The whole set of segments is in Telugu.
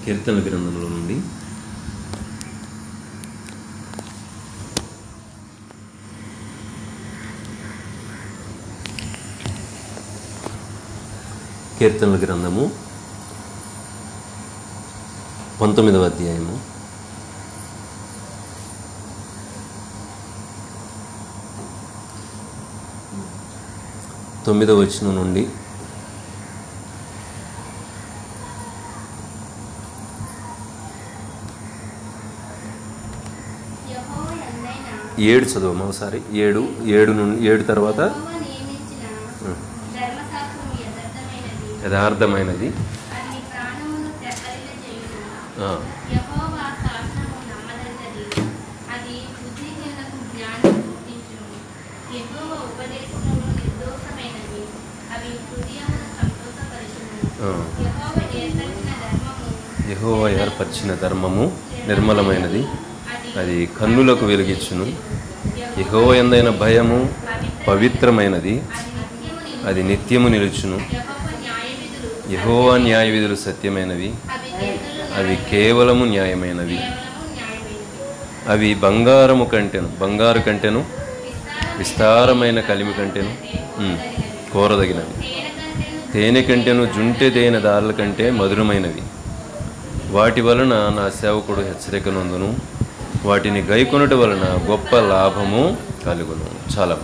కీర్తనల గ్రంథంలో నుండి కీర్తనల గ్రంథము పంతొమ్మిదవ అధ్యాయము తొమ్మిదవ వచనం నుండి యెహోవా యందైన ఏడు చదువు ఒకసారి ఏడు ఏడు నుండి ఏడు తర్వాత యెహోవా నియమించిన ధర్మశాస్త్రము యథార్థమైనది యథార్థమైనది అది నీ ప్రాణమును తెప్పరిల్లజేయును. ఆ, యెహోవా శాసనము నమ్మదగినది. అది బుద్ధిహీనులకు జ్ఞానం పుట్టించును. యెహోవా ఉపదేశములు నిర్దోషమైనవి. అవి హృదయమును సంతోషపరచును. ఆ. యెహోవా ఏర్పరిచిన ధర్మము యెహోవా ఏర్పరిచిన ధర్మము నిర్మలమైనది అది కన్నులకు వెలిగించును యెహోవా ఎందైన భయము పవిత్రమైనది అది నిత్యము నిలుచును యెహోవా న్యాయవిధులు యెహోవా న్యాయ విధులు సత్యమైనవి అవి కేవలము అవి కేవలము న్యాయమైనవి కేవలము న్యాయమైనవి. అవి బంగారము కంటెను బంగారు కంటెను విస్తారమైన కలిమి కంటెను ఉమ్, కోరదగినవి తేనె కంటెను జుంటె తేనె దారుల కంటే మధురమైనవి వాటి వలన నా సేవకుడు హెచ్చరిక నందును వాటిని గైకొనుట వలన గొప్ప లాభము కలుగును చాలా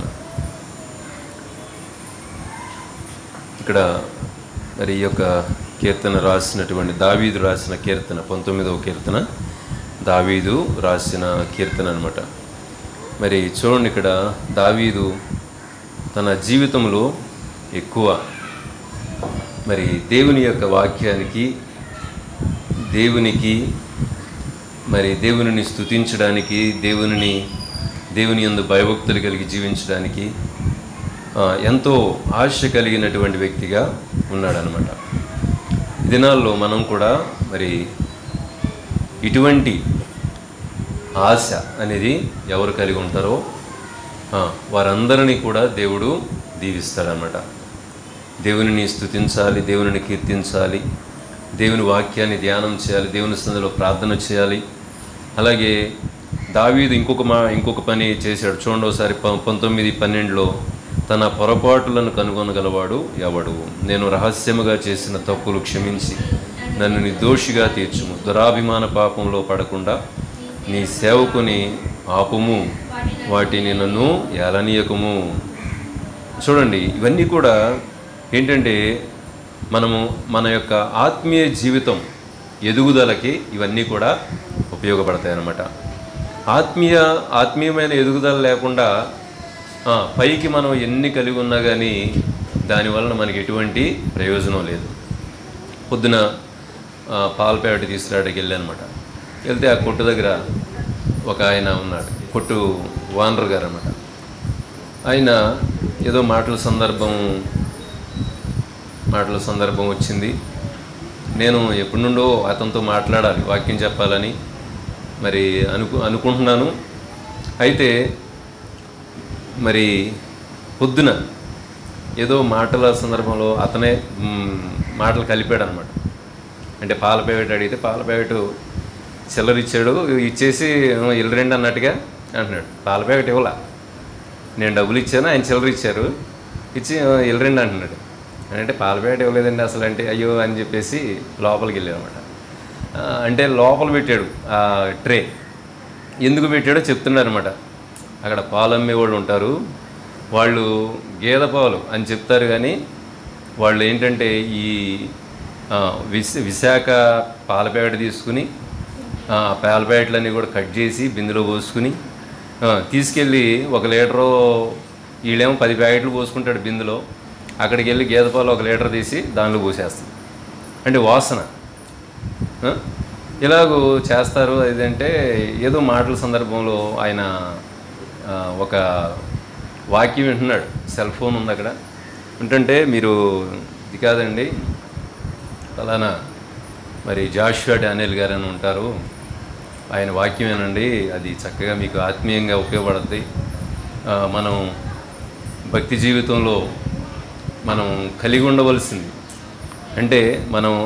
ఇక్కడ మరి ఈ యొక్క కీర్తన రాసినటువంటి దావీదు రాసిన కీర్తన పంతొమ్మిదవ కీర్తన దావీదు రాసిన కీర్తన అనమాట మరి చూడండి ఇక్కడ దావీదు తన జీవితంలో ఎక్కువ మరి దేవుని యొక్క వాక్యానికి దేవునికి మరి దేవునిని స్తుతించడానికి దేవునిని దేవుని యందు భయభక్తులు కలిగి జీవించడానికి ఆ, ఎంతో ఆశ కలిగినటువంటి వ్యక్తిగా ఉన్నాడనమాట ఈ దినాల్లో మనం కూడా మరి ఇటువంటి ఆశ అనేది ఎవరు కలిగి ఉంటారో ఆ, వారందరినీ కూడా దేవుడు దీవిస్తాడనమాట దేవునిని స్తుతించాలి దేవునిని కీర్తించాలి దేవుని వాక్యాన్ని ధ్యానం చేయాలి దేవుని సందులో ప్రార్థన చేయాలి అలాగే దావీదు ఇంకొక మా ఇంకొక పని చేశాడు చూడండి ఒకసారి ప పంతొమ్మిది పన్నెండులో తన పొరపాటులను కనుగొనగలవాడు ఎవడు నేను రహస్యముగా చేసిన తప్పులు క్షమించి నన్ను నిర్దోషిగా తీర్చుము దురాభిమాన పాపంలో పడకుండా నీ సేవకుని ఆపుము వాటిని నన్ను ఎలనీయకము చూడండి ఇవన్నీ కూడా ఏంటంటే మనము మన యొక్క ఆత్మీయ జీవితం ఎదుగుదలకి ఇవన్నీ కూడా ఉపయోగపడతాయి అన్నమాట ఆత్మీయ ఆత్మీయమైన ఎదుగుదల లేకుండా ఆ, పైకి మనం ఎన్ని కలిగి ఉన్నా కానీ దానివలన మనకి ఎటువంటి ప్రయోజనం లేదు పొద్దున ఆ, పాల ప్యాకెట్ తీసుకురావడానికి వెళ్ళానమాట వెళ్తే ఆ కొట్టు దగ్గర ఒక ఆయన ఉన్నాడు కొట్టు వానర్ గారు అనమాట ఆయన ఏదో మాటల సందర్భం మాటల సందర్భం వచ్చింది నేను ఎప్పటి నుండో అతనితో మాట్లాడాలి వాక్యం చెప్పాలని మరి అనుకు అనుకుంటున్నాను అయితే మరి పొద్దున ఏదో మాటల సందర్భంలో అతనే మ్, మాటలు కలిపాడు అనమాట అంటే పాల ప్యాకెట్ అడిగితే పాల ప్యాకెట్ చిల్లర ఇచ్చాడు ఇచ్చేసి ఇల్లరండి అన్నట్టుగా అంటున్నాడు పాల ప్యాకెట్ ఇవ్వలా నేను డబ్బులు ఇచ్చాను ఆయన చిల్లర ఇచ్చారు ఇచ్చి ఇల్లరండి అంటున్నాడు అంటే పాల ప్యాకెట్ ఇవ్వలేదండి అసలు అంటే అయ్యో అని చెప్పేసి లోపలికి వెళ్ళామన్నమాట అంటే లోపల పెట్టాడు ఆ ట్రే ఎందుకు పెట్టాడో చెప్తున్నాడు అనమాట అక్కడ పాలు అమ్మే వాళ్ళు ఉంటారు వాళ్ళు గేదె పాలు అని చెప్తారు కానీ వాళ్ళు ఏంటంటే ఈ ఆ, విశ విశాఖ పాల ప్యాకెట్ తీసుకుని ఆ పాల ప్యాకెట్లన్నీ కూడా కట్ చేసి బిందులో పోసుకుని ఆ, తీసుకెళ్ళి ఒక లీటరు వీళ్ళేమో పది ప్యాకెట్లు పోసుకుంటాడు బిందులో అక్కడికి వెళ్ళి గేదె పాలు ఒక లీటర్ తీసి దానిలో పోసేస్తాడు అంటే వాసన ఆ? ఇలాగూ చేస్తారు ఏదంటే ఏదో మాటల సందర్భంలో ఆయన ఆ, ఒక వాక్యం వింటున్నాడు సెల్ ఫోన్ ఉంది అక్కడ ఉంటుంటే మీరు ఇది కాదండి ఫలానా మరి జాషువా డానియల్ గారు అని ఉంటారు ఆయన వాక్యమేనండి అది చక్కగా మీకు ఆత్మీయంగా ఉపయోగపడుతుంది ఆ, మనం భక్తి జీవితంలో మనం కలిగి ఉండవలసింది అంటే మనం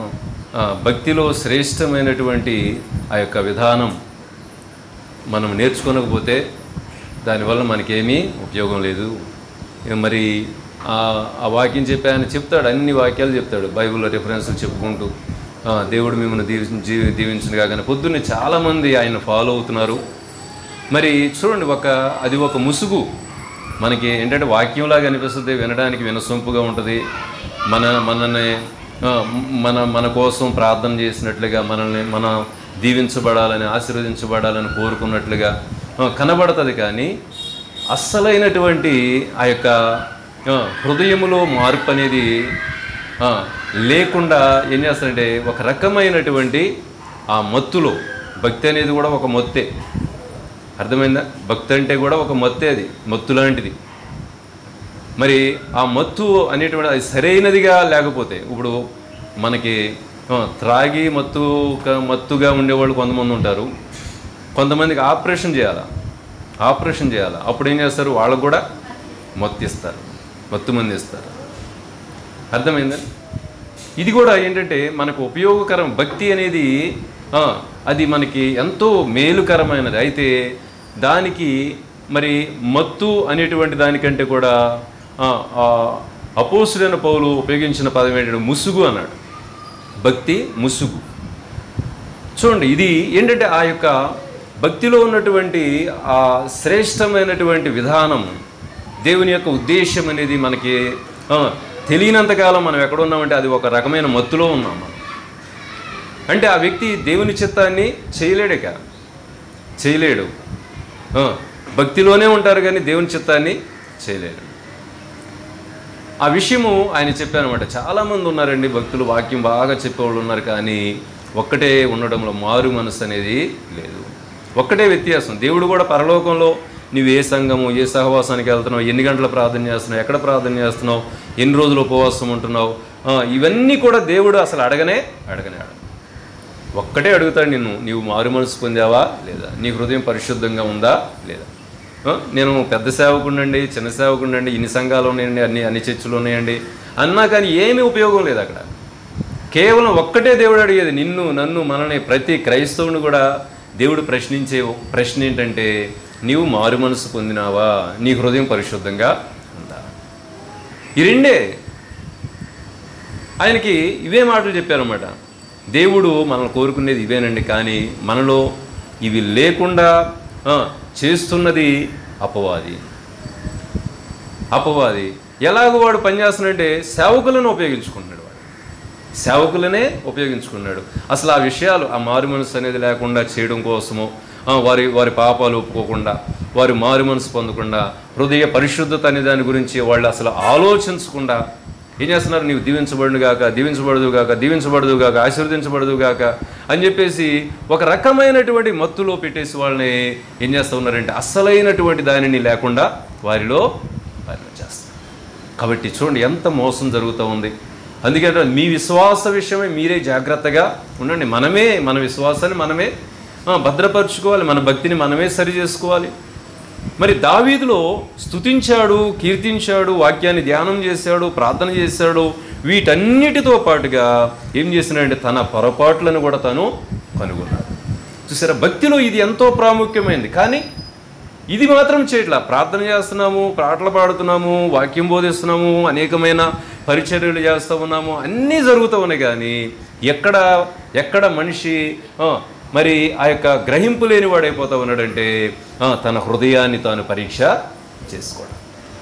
ఆ, భక్తిలో శ్రేష్టమైనటువంటి ఆ యొక్క విధానం మనం నేర్చుకోనకపోతే దానివల్ల మనకేమీ ఉపయోగం లేదు ఇక మరి ఆ ఆ వాక్యం చెప్పి ఆయన చెప్తాడు అన్ని వాక్యాలు చెప్తాడు బైబిల్లో రిఫరెన్స్లు చెప్పుకుంటూ ఆ, దేవుడు మిమ్మల్ని దీవి జీవి దీవించిన కానీ పొద్దున్నే చాలామంది ఆయన ఫాలో అవుతున్నారు మరి చూడండి ఒక అది ఒక ముసుగు మనకి ఏంటంటే వాక్యంలాగా అనిపిస్తుంది వినడానికి వినసొంపుగా ఉంటుంది మన మనల్ని ఆ, మన మన కోసం ప్రార్థన చేసినట్లుగా మనల్ని మనం దీవించబడాలని ఆశీర్వదించబడాలని కోరుకున్నట్లుగా ఆ, కనబడుతుంది కానీ అస్సలైనటువంటి ఆ యొక్క ఆ, హృదయములో మార్పు అనేది ఆ, లేకుండా ఏం చేస్తారంటే ఒక రకమైనటువంటి ఆ మత్తులో భక్తి అనేది కూడా ఒక మొత్తే అర్థమైందా భక్తి అంటే కూడా ఒక మత్తే అది మత్తు లాంటిది మరి ఆ మత్తు అనేటువంటి అది సరైనదిగా లేకపోతే ఇప్పుడు మనకి ఆ, త్రాగి మత్తు మత్తుగా ఉండేవాళ్ళు కొంతమంది ఉంటారు కొంతమందికి ఆపరేషన్ చేయాలా ఆపరేషన్ చేయాలా అప్పుడు ఏం చేస్తారు వాళ్ళకు కూడా మత్తు ఇస్తారు మత్తు మంది ఇస్తారు అర్థమైందా ఇది కూడా ఏంటంటే మనకు ఉపయోగకరం భక్తి అనేది ఆ, అది మనకి ఎంతో మేలుకరమైనది అయితే దానికి మరి మత్తు అనేటువంటి దానికంటే కూడా ఆ, ఆ, అపోసుడైన పౌలు ఉపయోగించిన పదం ఏంటంటే ముసుగు అన్నాడు భక్తి ముసుగు చూడండి ఇది ఏంటంటే ఆ యొక్క భక్తిలో ఉన్నటువంటి ఆ శ్రేష్టమైనటువంటి విధానం దేవుని యొక్క ఉద్దేశం అనేది మనకి ఆ, తెలియనంతకాలం మనం ఎక్కడ ఉన్నామంటే అది ఒక రకమైన మత్తులో ఉన్నాం మనం అంటే ఆ వ్యక్తి దేవుని చిత్తాన్ని చేయలేడుక చేయలేడు ఆ, భక్తిలోనే ఉంటారు కానీ దేవుని చిత్తాన్ని చేయలేడు ఆ విషయము ఆయన చెప్పానమాట చాలామంది ఉన్నారండి భక్తులు వాక్యం బాగా చెప్పేవాళ్ళు ఉన్నారు కానీ ఒక్కటే ఉండడంలో మారు మనసు అనేది లేదు ఒక్కటే వ్యత్యాసం దేవుడు కూడా పరలోకంలో నువ్వు ఏ సంఘము ఏ సహవాసానికి వెళ్తున్నావు ఎన్ని గంటల ప్రార్థన చేస్తున్నావు ఎక్కడ ప్రార్థన చేస్తున్నావు ఎన్ని రోజులు ఉపవాసం ఉంటున్నావు ఆ, ఇవన్నీ కూడా దేవుడు అసలు అడగనే అడగనే అడగ ఒక్కటే అడుగుతాడు నిన్ను నీవు మారు మనసు పొందావా లేదా నీ హృదయం పరిశుద్ధంగా ఉందా లేదా ఆ, నేను పెద్ద సేవకుండండి చిన్న సేవకుండండి ఇన్ని సంఘాలు ఉన్నాయండి అన్ని అన్ని చర్చలు ఉన్నాయండి అన్నా కానీ ఏమీ ఉపయోగం లేదు అక్కడ కేవలం ఒక్కటే దేవుడు అడిగేది నిన్ను నన్ను మనని ప్రతి క్రైస్తవుని కూడా దేవుడు ప్రశ్నించే ప్రశ్న ఏంటంటే నీవు మారు మనసు పొందినావా నీ హృదయం పరిశుద్ధంగా ఉందా ఈ రెండే ఆయనకి ఇవే మాటలు చెప్పారన్నమాట దేవుడు మనల్ని కోరుకునేది ఇవేనండి కానీ మనలో ఇవి లేకుండా ఆ, చేస్తున్నది అపవాది అపవాది ఎలాగో వాడు పనిచేస్తున్నాడంటే సేవకులను ఉపయోగించుకుంటున్నాడు వాడు సేవకులనే ఉపయోగించుకున్నాడు అసలు ఆ విషయాలు ఆ మారు మనసు అనేది లేకుండా చేయడం కోసము ఆ, వారి వారి పాపాలు ఒప్పుకోకుండా వారి మారు మనసు పొందకుండా హృదయ పరిశుద్ధత అనే దాని గురించి వాళ్ళు అసలు ఆలోచించకుండా ఏం చేస్తున్నారు నీవు దీవించబడును గాక దీవించబడదు గాక దీవించబడదు గాక ఆశీర్వదించబడదు గాక అని చెప్పేసి ఒక రకమైనటువంటి మత్తులో పెట్టేసి వాళ్ళని ఏం చేస్తూ ఉన్నారంటే అసలైనటువంటి దానిని లేకుండా వారిలో వారిలో చేస్తారు కాబట్టి చూడండి ఎంత మోసం జరుగుతూ ఉంది అందుకంటే మీ విశ్వాస విషయమే మీరే జాగ్రత్తగా ఉండండి మనమే మన విశ్వాసాన్ని మనమే ఆ, భద్రపరుచుకోవాలి మన భక్తిని మనమే సరి చేసుకోవాలి మరి దావీదులో స్తుతించాడు కీర్తించాడు వాక్యాన్ని ధ్యానం చేశాడు ప్రార్థన చేశాడు వీటన్నిటితో పాటుగా ఏం చేసినాడంటే తన పొరపాట్లను కూడా తను కనుగొన్నాడు చూసారా భక్తిలో ఇది ఎంతో ప్రాముఖ్యమైనది కానీ ఇది మాత్రం చేయట్లా ప్రార్థన చేస్తున్నాము పాటలు పాడుతున్నాము వాక్యం బోధిస్తున్నాము అనేకమైన పరిచర్యలు చేస్తూ ఉన్నాము అన్నీ జరుగుతూ ఉన్నాయి కానీ ఎక్కడ ఎక్కడ మనిషి ఆ, మరి ఆ యొక్క గ్రహింపు లేని వాడైపోతూ ఉన్నాడంటే ఆ, తన హృదయాన్ని తాను పరీక్ష చేసుకోవడం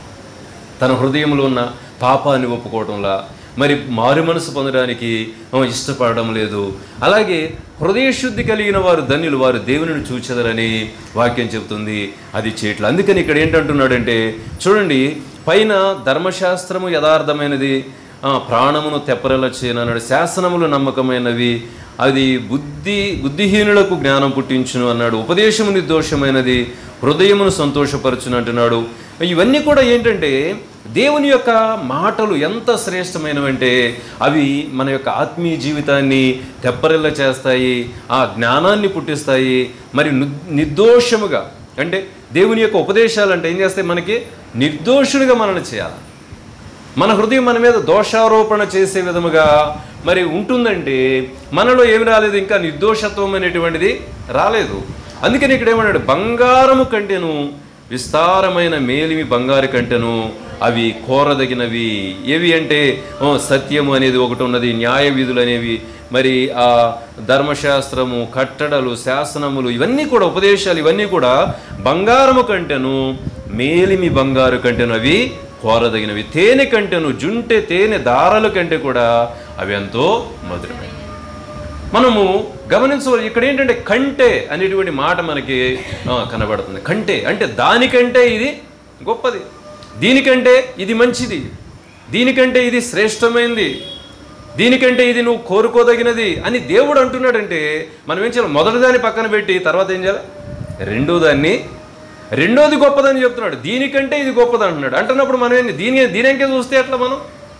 తన హృదయంలో ఉన్న పాపాన్ని ఒప్పుకోవడంలా మరి మారు మనసు పొందడానికి ఆ, ఇష్టపడడం లేదు అలాగే హృదయ శుద్ధి కలిగిన వారు ధన్యులు వారు దేవునిని చూచెదరని వాక్యం చెబుతుంది అది చేయట్లేదు అందుకని ఇక్కడ ఏంటంటున్నాడంటే చూడండి పైన ధర్మశాస్త్రము యథార్థమైనది ఆ, ప్రాణమును తెప్పరెల చేయనన్నాడు శాసనములు నమ్మకమైనవి అది బుద్ధి బుద్ధిహీనులకు జ్ఞానం పుట్టించును అన్నాడు ఉపదేశము నిర్దోషమైనది హృదయమును సంతోషపరచును అంటున్నాడు ఇవన్నీ కూడా ఏంటంటే దేవుని యొక్క మాటలు ఎంత శ్రేష్టమైనవంటే అవి మన యొక్క ఆత్మీయ జీవితాన్ని తెప్పరిల్ల చేస్తాయి ఆ జ్ఞానాన్ని పుట్టిస్తాయి మరి ను- నిర్దోషముగా అంటే దేవుని యొక్క ఉపదేశాలు అంటే ఏం చేస్తాయి మనకి నిర్దోషుడిగా మనల్ని చేయాలి మన హృదయం మన మీద దోషారోపణ చేసే విధముగా మరి ఉంటుందంటే మనలో ఏమి రాలేదు ఇంకా నిర్దోషత్వం అనేటువంటిది రాలేదు అందుకని ఇక్కడ ఏమన్నాడు బంగారము కంటేను విస్తారమైన మేలిమి బంగారు కంటెను అవి కోరదగినవి ఏవి అంటే ఓ, సత్యము అనేది ఒకటి ఉన్నది న్యాయ విధులు అనేవి మరి ఆ ధర్మశాస్త్రము కట్టడలు శాసనములు ఇవన్నీ కూడా ఉపదేశాలు ఇవన్నీ కూడా బంగారము కంటెను మేలిమి బంగారు కంటెను అవి కోరదగినవి తేనె కంటెను జుంటె తేనె దారాల కంటే కూడా అవి ఎంతో మధురమైనవి మనము గమనించవాలి ఇక్కడ ఏంటంటే కంటే అనేటువంటి మాట మనకి ఆ, కనబడుతుంది కంటే అంటే దానికంటే ఇది గొప్పది దీనికంటే ఇది మంచిది దీనికంటే ఇది శ్రేష్టమైనది దీనికంటే ఇది నువ్వు కోరుకోదగినది అని దేవుడు అంటున్నాడంటే మనం ఏం చేయాలి మొదటి దాన్ని పక్కన పెట్టి తర్వాత ఏం చేయాలి రెండో దాన్ని రెండోది గొప్పదని చెప్తున్నాడు దీనికంటే ఇది గొప్పది అంటున్నాడు అంటున్నప్పుడు మనం ఏంటి దీని దీనికే చూస్తే ఎట్లా మనం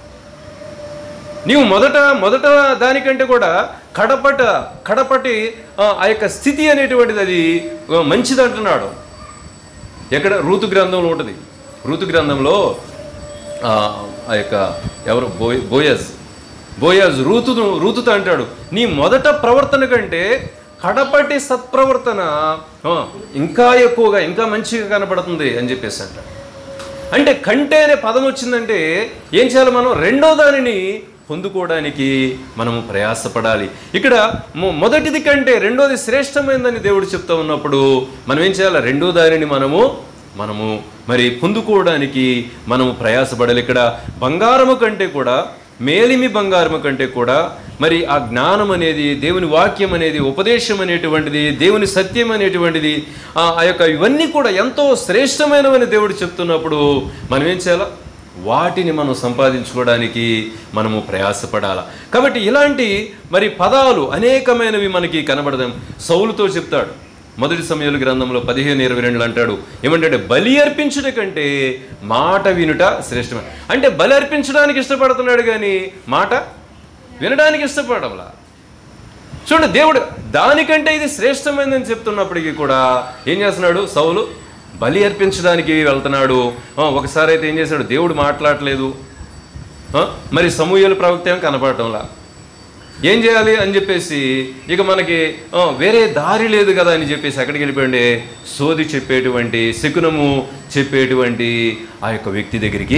నీవు మొదట మొదట దానికంటే కూడా కడపట కడపటి ఆ, ఆ యొక్క స్థితి అనేటువంటిది అది ఆ, మంచిది అంటున్నాడు ఎక్కడ ఋతు గ్రంథంలో ఉంటుంది ఋతు గ్రంథంలో ఆ ఆ యొక్క ఎవరు బోయ్ బోయజ్ బోయజ్ ఋతును ఋతుతో అంటాడు నీ మొదట ప్రవర్తన కంటే కడపటి సత్ప్రవర్తన ఆ, ఇంకా ఎక్కువగా ఇంకా మంచిగా కనబడుతుంది అని చెప్పేసి అంటాడు అంటే కంటే అనే పదం వచ్చిందంటే ఏం చేయాలి మనం రెండో దానిని పొందుకోవడానికి మనము ప్రయాసపడాలి ఇక్కడ మొ- మొదటిది కంటే రెండోది శ్రేష్టమైందని దేవుడు చెప్తా ఉన్నప్పుడు మనం ఏం చేయాలి రెండో దానిని మనము మనము మరి పొందుకోవడానికి మనము ప్రయాసపడాలి ఇక్కడ బంగారము కంటే కూడా మేలిమి బంగారము కంటే కూడా మరి ఆ జ్ఞానం అనేది దేవుని వాక్యం అనేది ఉపదేశం అనేటువంటిది దేవుని సత్యం అనేటువంటిది ఆ ఆ యొక్క ఇవన్నీ కూడా ఎంతో శ్రేష్టమైనవని దేవుడు చెప్తున్నప్పుడు మనం ఏం చేయాలా వాటిని మనం సంపాదించుకోవడానికి మనము ప్రయాసపడాల కాబట్టి ఇలాంటి మరి పదాలు అనేకమైనవి మనకి కనబడదాం సౌలుతో చెప్తాడు మొదటి సమయాల గ్రంథంలో పదిహేను ఇరవై రెండులు అంటాడు ఏమంటే బలి అర్పించుట కంటే మాట వినుట శ్రేష్టమైన అంటే బలి అర్పించడానికి ఇష్టపడుతున్నాడు కానీ మాట వినడానికి ఇష్టపడవలా చూడండి దేవుడు దానికంటే ఇది శ్రేష్టమైనదని చెప్తున్నప్పటికీ కూడా ఏం చేస్తున్నాడు సౌలు బలి అర్పించడానికి వెళ్తున్నాడు ఆ, ఒకసారి అయితే ఏం చేశాడు దేవుడు మాట్లాడలేదు ఆ, మరి సమూహలు ప్రవక్త ఏం కనపడటంలా ఏం చేయాలి అని చెప్పేసి ఇక మనకి ఆ, వేరే దారి లేదు కదా అని చెప్పేసి ఎక్కడికి వెళ్ళిపోయింది సోది చెప్పేటువంటి శకునము చెప్పేటువంటి ఆ యొక్క వ్యక్తి దగ్గరికి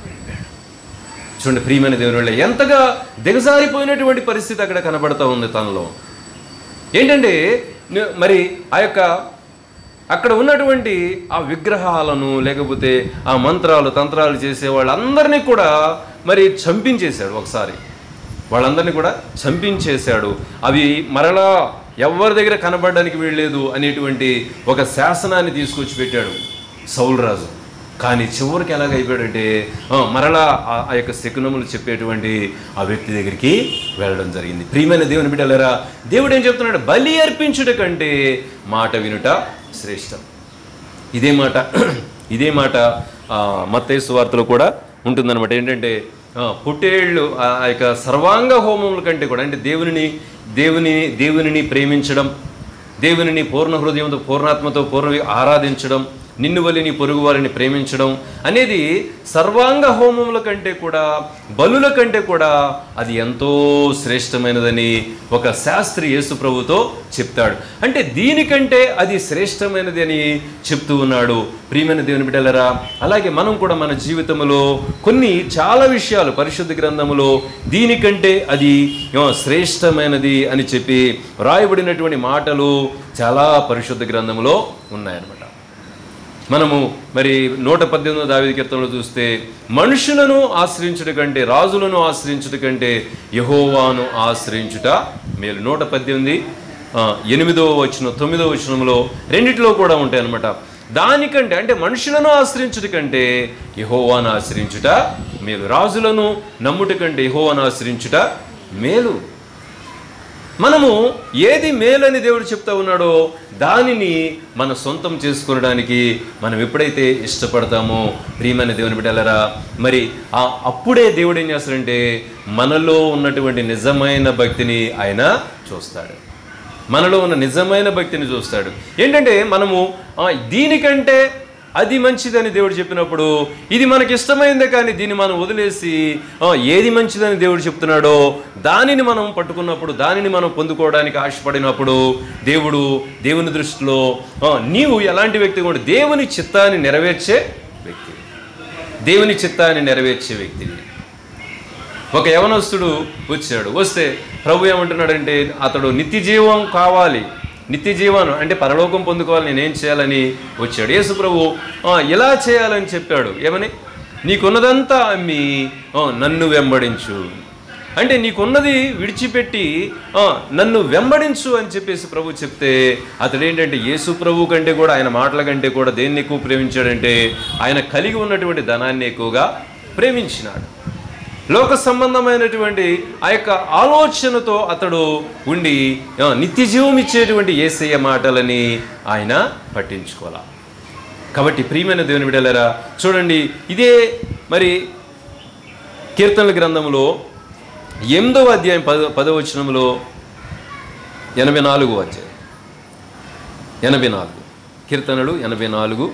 చూడండి ప్రియమైన దేవుని వల్ల ఎంతగా దిగజారిపోయినటువంటి పరిస్థితి అక్కడ కనబడతా ఉంది తనలో ఏంటంటే నే- మరి ఆ యొక్క అక్కడ ఉన్నటువంటి ఆ విగ్రహాలను లేకపోతే ఆ మంత్రాలు తంత్రాలు చేసే వాళ్ళందరినీ కూడా మరి చంపించేశాడు ఒకసారి వాళ్ళందరినీ కూడా చంపించేశాడు అవి మరలా ఎవరి దగ్గర కనబడడానికి వీల్లేదు అనేటువంటి ఒక శాసనాన్ని తీసుకొచ్చి పెట్టాడు సౌల్ రాజు కానీ చివరికి ఎలాగ అయిపోయాడంటే ఆ, మరలా ఆ ఆ యొక్క శకునములు చెప్పేటువంటి ఆ వ్యక్తి దగ్గరికి వెళ్ళడం జరిగింది ప్రియమైన దేవుని బిడ్డలరా దేవుడు ఏం చెప్తున్నాడు బలి అర్పించుట కంటే మాట వినుట శ్రేష్టం ఇదే మాట ఇదే మాట మత్తైసు వార్తలో కూడా ఉంటుందన్నమాట ఏంటంటే ఆ, పొట్టేళ్ళు ఆ ఆ యొక్క సర్వాంగ హోమముల కంటే కూడా అంటే దేవునిని దేవుని దేవునిని ప్రేమించడం దేవునిని పూర్ణ హృదయంతో పూర్ణాత్మతో పూర్ణ ఆరాధించడం నిన్ను వలి నీ పొరుగు వారిని ప్రేమించడం అనేది సర్వాంగ హోమముల కంటే కూడా బలుల కంటే కూడా అది ఎంతో శ్రేష్టమైనదని ఒక శాస్త్రి యేసు ప్రభుతో చెప్తాడు అంటే దీనికంటే అది శ్రేష్టమైనది అని చెప్తూ ఉన్నాడు ప్రియమైన దేవుని బిడ్డలరా అలాగే మనం కూడా మన జీవితంలో కొన్ని చాలా విషయాలు పరిశుద్ధ గ్రంథములో దీనికంటే అది ఆ, శ్రేష్టమైనది అని చెప్పి రాయబడినటువంటి మాటలు చాలా పరిశుద్ధ గ్రంథములో ఉన్నాయన్నమాట మనము మరి నూట పద్దెనిమిదో దావిది కీర్తనలో చూస్తే మనుషులను ఆశ్రయించుట కంటే రాజులను ఆశ్రయించుట కంటే యహోవాను ఆశ్రయించుట మేలు నూట పద్దెనిమిది ఆ, ఎనిమిదో వచనం తొమ్మిదో వచనంలో రెండిట్లో కూడా ఉంటాయి అన్నమాట దానికంటే అంటే మనుషులను ఆశ్రయించుట కంటే యహోవాను ఆశ్రయించుట మేలు రాజులను నమ్ముట కంటే యహోవాను ఆశ్రయించుట మేలు మనము ఏది మేలని దేవుడు చెప్తా ఉన్నాడో దానిని మన సొంతం చేసుకొనడానికి మనం ఎప్పుడైతే ఇష్టపడతామో ప్రియమైన దేవుని బిడ్డలరా మరి ఆ అప్పుడే దేవుడు ఏం చేస్తాడంటే మనలో ఉన్నటువంటి నిజమైన భక్తిని ఆయన చూస్తాడు మనలో ఉన్న నిజమైన భక్తిని చూస్తాడు ఏంటంటే మనము ఆ, దీనికంటే అది మంచిదని దేవుడు చెప్పినప్పుడు ఇది మనకి ఇష్టమైందే కానీ దీన్ని మనం వదిలేసి ఆ, ఏది మంచిదని దేవుడు చెప్తున్నాడో దానిని మనం పట్టుకున్నప్పుడు దానిని మనం పొందుకోవడానికి ఆశపడినప్పుడు దేవుడు దేవుని దృష్టిలో ఆ, నీవు ఎలాంటి వ్యక్తి కూడా దేవుని చిత్తాన్ని నెరవేర్చే వ్యక్తి దేవుని చిత్తాన్ని నెరవేర్చే వ్యక్తివి ఒక యవనస్తుడు వచ్చాడు వస్తే ప్రభు ఏమంటున్నాడంటే అతడు నిత్య జీవం కావాలి నిత్య జీవం అంటే పరలోకం పొందుకోవాలి నేనేం చేయాలని వచ్చాడు యేసు ప్రభు "ఆ, ఇలా చేయాలని చెప్పాడు ఏమని నీకున్నదంతా అమ్మి ఆ, నన్ను వెంబడించు అంటే నీకున్నది విడిచిపెట్టి "ఆ, నన్ను వెంబడించు అని చెప్పేసి ప్రభు చెప్తే అతడు ఏంటంటే యేసు ప్రభు కంటే కూడా ఆయన మాటల కంటే కూడా దేన్ని ఎక్కువ ప్రేమించాడంటే ఆయన కలిగి ఉన్నటువంటి ధనాన్ని ఎక్కువగా ప్రేమించినాడు లోక సంబంధమైనటువంటి ఆ యొక్క ఆలోచనతో అతడు ఉండి ఆ, నిత్య జీవం ఇచ్చేటువంటి ఏసయ్య మాటలని ఆయన పట్టించుకోవాల కాబట్టి ప్రియమైన దేవుని విడలరా చూడండి ఇదే మరి కీర్తనల గ్రంథంలో ఎనిమిదవ అధ్యాయం పద పదవచనంలో ఎనభై నాలుగు అధ్యాయం ఎనభై నాలుగు కీర్తనలు ఎనభై నాలుగు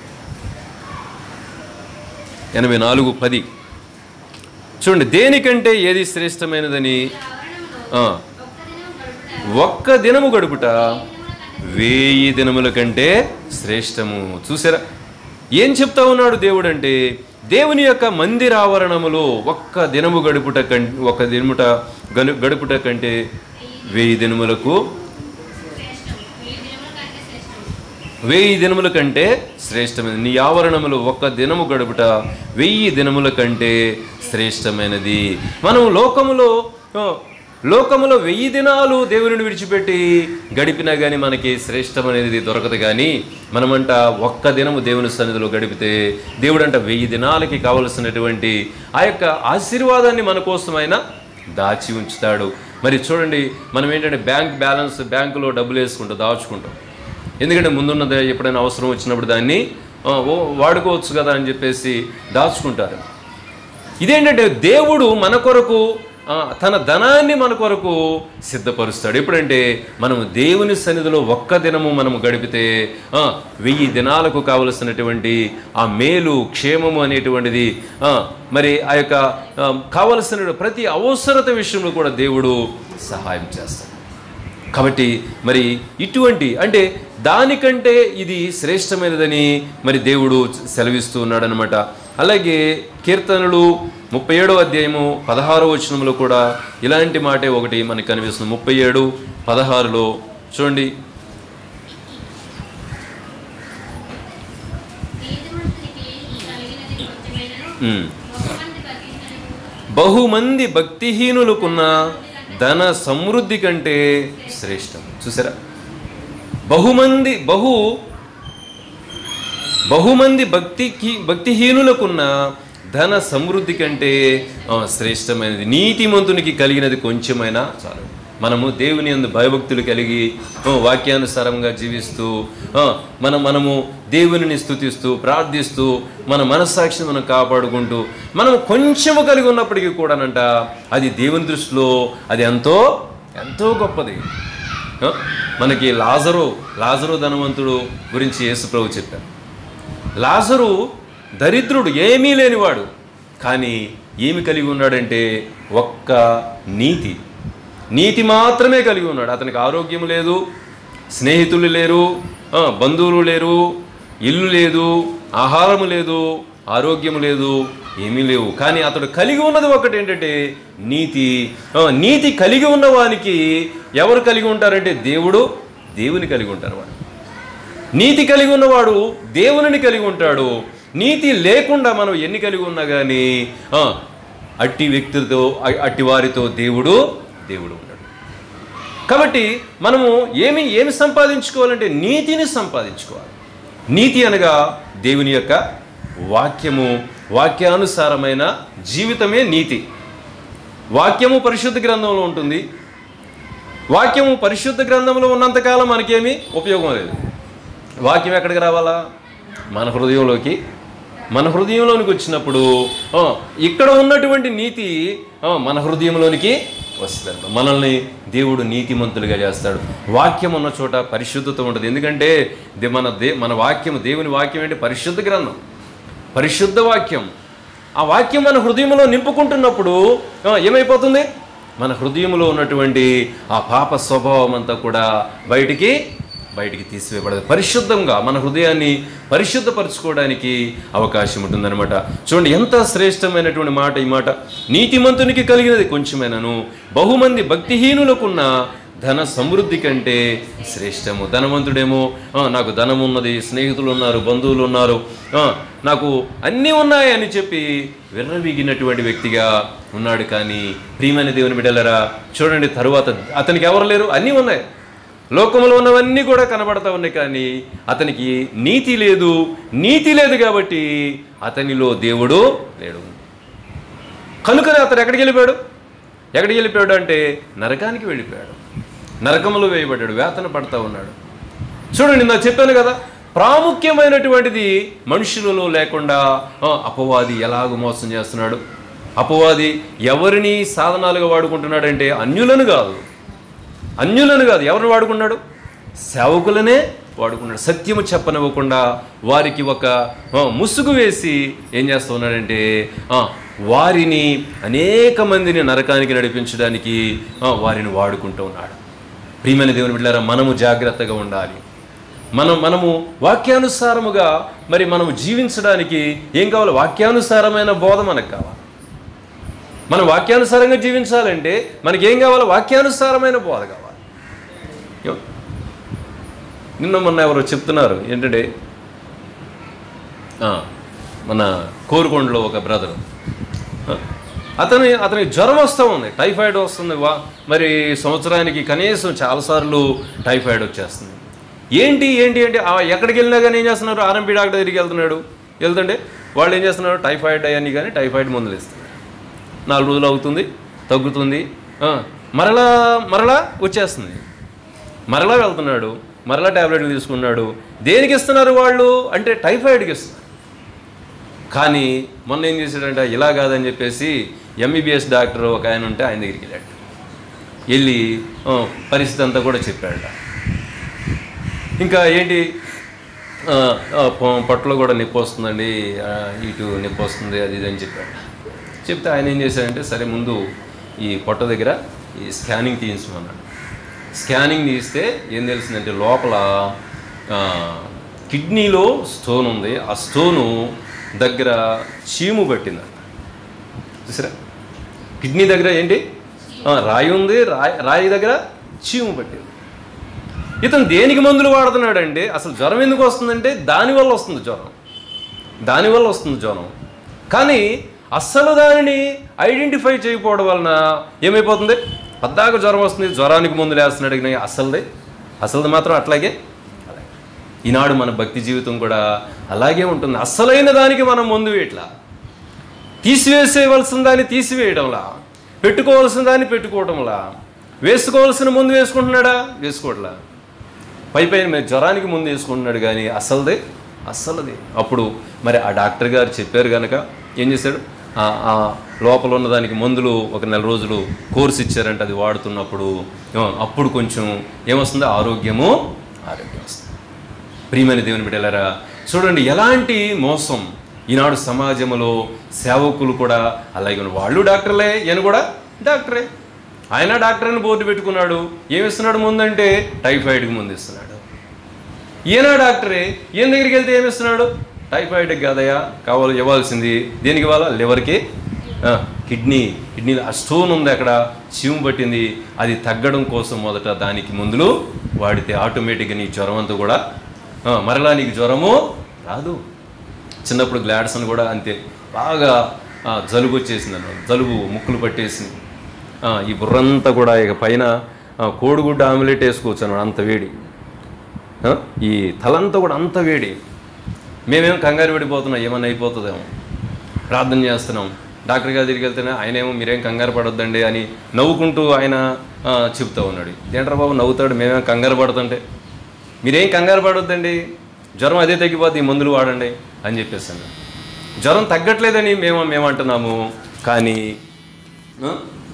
ఎనభై నాలుగు పది చూడండి దేనికంటే ఏది శ్రేష్టమైనదని ఆ, ఒక్క దినము గడుపుట వేయి దినముల కంటే శ్రేష్టము చూసారా ఏం చెప్తా ఉన్నాడు దేవుడు అంటే దేవుని యొక్క మందిరావరణములో ఒక్క దినము గడుపుట కం ఒక్క దినముట గను గడుపుట కంటే వెయ్యి దినములకు శ్రేష్టం ఈ దినముల కంటే శ్రేష్టం వెయ్యి దినముల కంటే శ్రేష్టమైనది నీ ఆవరణములు ఒక్క దినము గడుపుట వెయ్యి దినముల కంటే శ్రేష్టమైనది మనం లోకములో ఆ, లోకములో వెయ్యి దినాలు దేవుని విడిచిపెట్టి గడిపినా కానీ మనకి శ్రేష్టమనేది దొరకదు కానీ మనమంట ఒక్క దినము దేవుని సన్నిధిలో గడిపితే దేవుడంట వెయ్యి దినాలకి కావలసినటువంటి ఆ యొక్క ఆశీర్వాదాన్ని మన కోసం ఆయన దాచి ఉంచుతాడు మరి చూడండి మనం ఏంటంటే బ్యాంక్ బ్యాలెన్స్ బ్యాంకులో డబ్బులు వేసుకుంటాం దాచుకుంటాం ఎందుకంటే ముందున్నది ఎప్పుడైనా అవసరం వచ్చినప్పుడు దాన్ని ఆ, ఓ వాడుకోవచ్చు కదా అని చెప్పేసి దాచుకుంటారు ఇదేంటంటే దేవుడు మన కొరకు ఆ, తన ధనాన్ని మన కొరకు సిద్ధపరుస్తాడు ఎప్పుడంటే మనం దేవుని సన్నిధిలో ఒక్క దినము మనము గడిపితే ఆ, వెయ్యి దినాలకు కావలసినటువంటి ఆ మేలు క్షేమము అనేటువంటిది ఆ, మరి ఆ యొక్క ఆ, కావలసిన ప్రతి అవసరత విషయంలో కూడా దేవుడు సహాయం చేస్తాడు కాబట్టి మరి ఇటువంటి అంటే దానికంటే ఇది శ్రేష్టమైనదని మరి దేవుడు సెలవిస్తూ ఉన్నాడనమాట అలాగే కీర్తనలు ముప్పై ఏడో అధ్యాయము పదహారో వచనంలో కూడా ఇలాంటి మాటే ఒకటి మనకు కనిపిస్తుంది ముప్పై ఏడు పదహారులో చూడండి నీతిమంతునికి కలిగినది కొంచెమైనను ఉమ్. బహుమంది బతికినను బహుమంది భక్తిహీనులకున్న ధన సమృద్ధి కంటే శ్రేష్టం చూసారా బహుమంది బహు బహుమంది భక్తికి భక్తిహీనులకున్న ధన సమృద్ధి కంటే ఆ, శ్రేష్టమైనది నీతిమంతునికి కలిగినది కొంచెమైనా చాలు మనము దేవుని యందు భయభక్తులు కలిగి ఆ, వాక్యానుసారంగా జీవిస్తూ ఆ, మనం మనము దేవునిని స్తుతిస్తూ ప్రార్థిస్తూ మన మనస్సాక్షిని మనం కాపాడుకుంటూ మనం కొంచెము కలిగి ఉన్నప్పటికీ కూడానంట అది దేవుని దృష్టిలో అది ఎంతో ఎంతో గొప్పది ఆ, మనకి లాజరు లాజరు ధనవంతుడు గురించి యేసు ప్రభు చెప్పారు లాజరు దరిద్రుడు ఏమీ లేనివాడు కానీ ఏమి కలిగి ఉన్నాడంటే ఒక్క నీతి నీతి మాత్రమే కలిగి ఉన్నాడు అతనికి ఆరోగ్యం లేదు స్నేహితులు లేరు ఆ, బంధువులు లేరు ఇల్లు లేదు ఆహారము లేదు ఆరోగ్యం లేదు ఏమీ లేవు కానీ అతడు కలిగి ఉన్నది ఒకటి ఏంటంటే నీతి ఆ, నీతి కలిగి ఉన్నవానికి ఎవరు కలిగి ఉంటారంటే దేవుడు దేవుని కలిగి ఉంటారు వాడు నీతి కలిగి ఉన్నవాడు దేవునిని కలిగి ఉంటాడు నీతి లేకుండా మనం ఎన్ని కలిగి ఉన్నా కానీ ఆ, అట్టి వ్యక్తులతో అ- అట్టి వారితో దేవుడు దేవుడు ఉన్నాడు కాబట్టి మనము ఏమి ఏమి సంపాదించుకోవాలంటే నీతిని సంపాదించుకోవాలి నీతి అనగా దేవుని యొక్క వాక్యము వాక్యానుసారమైన జీవితమే నీతి వాక్యము పరిశుద్ధ గ్రంథంలో ఉంటుంది వాక్యము పరిశుద్ధ గ్రంథంలో ఉన్నంతకాలం మనకేమీ ఉపయోగం లేదు వాక్యం ఎక్కడికి రావాలా మన హృదయంలోకి మన హృదయంలోనికి వచ్చినప్పుడు ఆ, ఇక్కడ ఉన్నటువంటి నీతి ఆ, మన హృదయంలోనికి వస్తుంది మనల్ని దేవుడు నీతిమంతులుగా చేస్తాడు వాక్యం ఉన్న చోట పరిశుద్ధత ఉంటుంది ఎందుకంటే దే- మన దే మన వాక్యం దేవుని వాక్యం ఏంటి పరిశుద్ధ గ్రంథం పరిశుద్ధ వాక్యం ఆ వాక్యం మన హృదయంలో నింపుకుంటున్నప్పుడు ఆ, ఏమైపోతుంది మన హృదయంలో ఉన్నటువంటి ఆ పాప స్వభావం అంతా కూడా బయటికి బయటికి తీసివేయబడదు పరిశుద్ధంగా మన హృదయాన్ని పరిశుద్ధపరచుకోవడానికి అవకాశం ఉంటుందన్నమాట చూడండి ఎంత శ్రేష్టమైనటువంటి మాట ఈ మాట నీతిమంతునికి కలిగినది కొంచెమైనను బహుమంది భక్తిహీనులకున్న ధన సమృద్ధి కంటే శ్రేష్టము ధనవంతుడేమో "ఆ, నాకు ధనం ఉన్నది స్నేహితులు ఉన్నారు బంధువులు ఉన్నారు ఆ, నాకు అన్నీ ఉన్నాయి అని చెప్పి విర్రవీగినటువంటి వ్యక్తిగా ఉన్నాడు కానీ ప్రియమైన దేవుని బిడ్డలరా చూడండి తరువాత అతనికి ఎవరు లేరు అన్నీ ఉన్నాయి లోకంలో ఉన్నవన్నీ కూడా కనబడతా ఉన్నాయి కానీ అతనికి నీతి లేదు నీతి లేదు కాబట్టి అతనిలో దేవుడు లేడు కనుకనే అతను ఎక్కడికి వెళ్ళిపోయాడు ఎక్కడికి వెళ్ళిపోయాడు అంటే నరకానికి వెళ్ళిపోయాడు నరకములో వేయబడ్డాడు వేతన పడతా ఉన్నాడు చూడండి నేను చెప్పాను కదా ప్రాముఖ్యమైనటువంటిది మనుషులలో లేకుండా ఆ, అపవాది ఎలాగ మోసం చేస్తున్నాడు అపవాది ఎవరిని సాధనాలుగా వాడుకుంటున్నాడంటే అన్యులను కాదు అన్యులను కాదు ఎవరిని వాడుకున్నాడు సేవకులనే వాడుకున్నాడు సత్యము చెప్పనివ్వకుండా వారికి ఒక ఆ, ముసుగు వేసి ఏం చేస్తూ ఉన్నాడంటే ఆ, వారిని అనేక మందిని నరకానికి నడిపించడానికి ఆ, వారిని వాడుకుంటూ ఉన్నాడు ప్రియమైన దేవుని బిడ్డారా మనము జాగ్రత్తగా ఉండాలి మనం మనము వాక్యానుసారముగా మరి మనము జీవించడానికి ఏం కావాలి వాక్యానుసారమైన బోధ మనకు కావాలి మనం వాక్యానుసారంగా జీవించాలంటే మనకి ఏం కావాలి వాక్యానుసారమైన బోధ కావాలి యో. నిన్న మొన్న ఎవరో చెప్తున్నారు ఏంటంటే ఆ, మన కోరుకొండలో ఒక బ్రదరు అతని అతనికి జ్వరం వస్తూ ఉంది టైఫాయిడ్ వస్తుంది వా మరి సంవత్సరానికి కనీసం చాలాసార్లు టైఫాయిడ్ వచ్చేస్తుంది ఏంటి ఏంటి అంటే ఆ ఎక్కడికి వెళ్ళినా కానీ ఏం చేస్తున్నారు ఆర్ఎంపీ డాక్టర్ దగ్గరికి వెళ్తున్నాడు వెళ్తుంటే వాళ్ళు ఏం చేస్తున్నారు టైఫాయిడ్ అయ్యాన్ని కానీ టైఫాయిడ్ మందులు ఇస్తున్నారు నాలుగు రోజులు అవుతుంది తగ్గుతుంది ఆ, మరలా మరలా వచ్చేస్తుంది మరలా వెళ్తున్నాడు మరలా ట్యాబ్లెట్లు తీసుకున్నాడు దేనికి ఇస్తున్నారు వాళ్ళు అంటే టైఫాయిడ్కి ఇస్తున్నారు కానీ మొన్న ఏం చేశాడంటే ఇలా కాదని చెప్పేసి ఎంబీబీఎస్ డాక్టర్ ఒక ఆయన ఉంటే ఆయన దగ్గరికి వెళ్ళాడు వెళ్ళి ఆ, పరిస్థితి అంతా కూడా చెప్పాడు ఇంకా ఏంటి ఆ, ఆ, పొ- పొట్టలో కూడా నొప్పి వస్తుందండి ఆ, ఇటు నొప్పి వస్తుంది అది ఇది అని చెప్పాడు చెప్తే ఆయన ఏం చేశాడంటే సరే ముందు ఈ పొట్ట దగ్గర ఈ స్కానింగ్ తీయించమన్నాడు స్కానింగ్ తీస్తే ఏం తెలిసిందంటే లోపల ఆ, కిడ్నీలో స్టోన్ ఉంది ఆ స్టోను దగ్గర చీము పట్టిందంట చూసారా కిడ్నీ దగ్గర ఏంటి ఆ, రాయి ఉంది రాయి రాయి దగ్గర చీము పట్టింది ఇతను దేనికి మందులు వాడుతున్నాడంటే అసలు జ్వరం ఎందుకు వస్తుందంటే దానివల్ల వస్తుంది జ్వరం దానివల్ల వస్తుంది జ్వరం కానీ అస్సలు దానిని ఐడెంటిఫై చేయకపోవడం వలన ఏమైపోతుంది పద్దాక జ్వరం వస్తుంది జ్వరానికి మందులు వేస్తున్నాడు కానీ అసలుది అసలుది మాత్రం అట్లాగే అలాగే ఈనాడు మన భక్తి జీవితం కూడా అలాగే ఉంటుంది అస్సలైన దానికి మనం ముందు ఇట్లా తీసివేసేయవలసిన దాన్ని తీసివేయడంలా పెట్టుకోవాల్సిన దాన్ని పెట్టుకోవడంలా వేసుకోవాల్సిన ముందు వేసుకుంటున్నాడా వేసుకోవట్లా పై పైన మీరు జ్వరానికి ముందు వేసుకుంటున్నాడు కానీ అస్సలదే అస్సలది అప్పుడు మరి ఆ డాక్టర్ గారు చెప్పారు కనుక ఏం చేశాడు ఆ- ఆ లోపల ఉన్న దానికి మందులు ఒక నెల రోజులు కోర్స్ ఇచ్చారంటే అది వాడుతున్నప్పుడు ఆ, అప్పుడు కొంచెం ఏమొస్తుంది ఆరోగ్యము ఆరోగ్యం వస్తుంది ప్రియమైన దేవుని బిడ్డలారా చూడండి ఎలాంటి మోసం ఈనాడు సమాజంలో సేవకులు కూడా అలాగే ఉన్నారు. వాళ్ళు డాక్టర్లే ఈయన కూడా డాక్టరే ఆయన డాక్టర్ అని బోర్డు పెట్టుకున్నాడు ఏమిస్తున్నాడు ముందంటే టైఫాయిడ్కి ముందు ఇస్తున్నాడు ఈయన డాక్టరే ఈయన దగ్గరికి వెళ్తే ఏమిస్తున్నాడు టైఫాయిడ్కి కాదయా కావాలి ఇవ్వాల్సింది దేనికి ఇవ్వాలా లివర్కి ఆ, కిడ్నీ కిడ్నీ ఆ స్టోన్ ఉంది అక్కడ చీము పట్టింది అది తగ్గడం కోసం మొదట దానికి మందులు వాడితే ఆటోమేటిక్గా నీ జ్వరం అంతా కూడా ఆ, మరలా నీకు జ్వరము రాదు చిన్నప్పుడు గ్లాడ్సన్ కూడా అంతే బాగా ఆ, జలుబు వచ్చేసింది అన్నమాట జలుబు ముక్కులు పట్టేసింది ఆ, ఈ బుర్రంతా కూడా ఇక పైన ఆ, కోడిగుడ్డ ఆమ్లెట్ వేసుకోవచ్చు అన్నమాట అంత వేడి ఆ, ఈ తలంతా కూడా అంత వేడి మేమేం కంగారు పడిపోతున్నాం ఏమన్నా అయిపోతుందేమో ప్రార్థన చేస్తున్నాం డాక్టర్ గారి దగ్గరికి వెళ్తేనే ఆయనేమో మీరేం కంగారు పడొద్దండి అని నవ్వుకుంటూ ఆయన ఆ, చెప్తా ఉన్నాడు ఏంట్రా బాబు నవ్వుతాడు మేమేం కంగారు పడుతుంటే మీరేం కంగారు పడొద్దండి జ్వరం అదే తగ్గిపోద్ది ఈ మందులు వాడండి అని చెప్పేసాను జ్వరం తగ్గట్లేదని మేము మేము అంటున్నాము కానీ ఆ,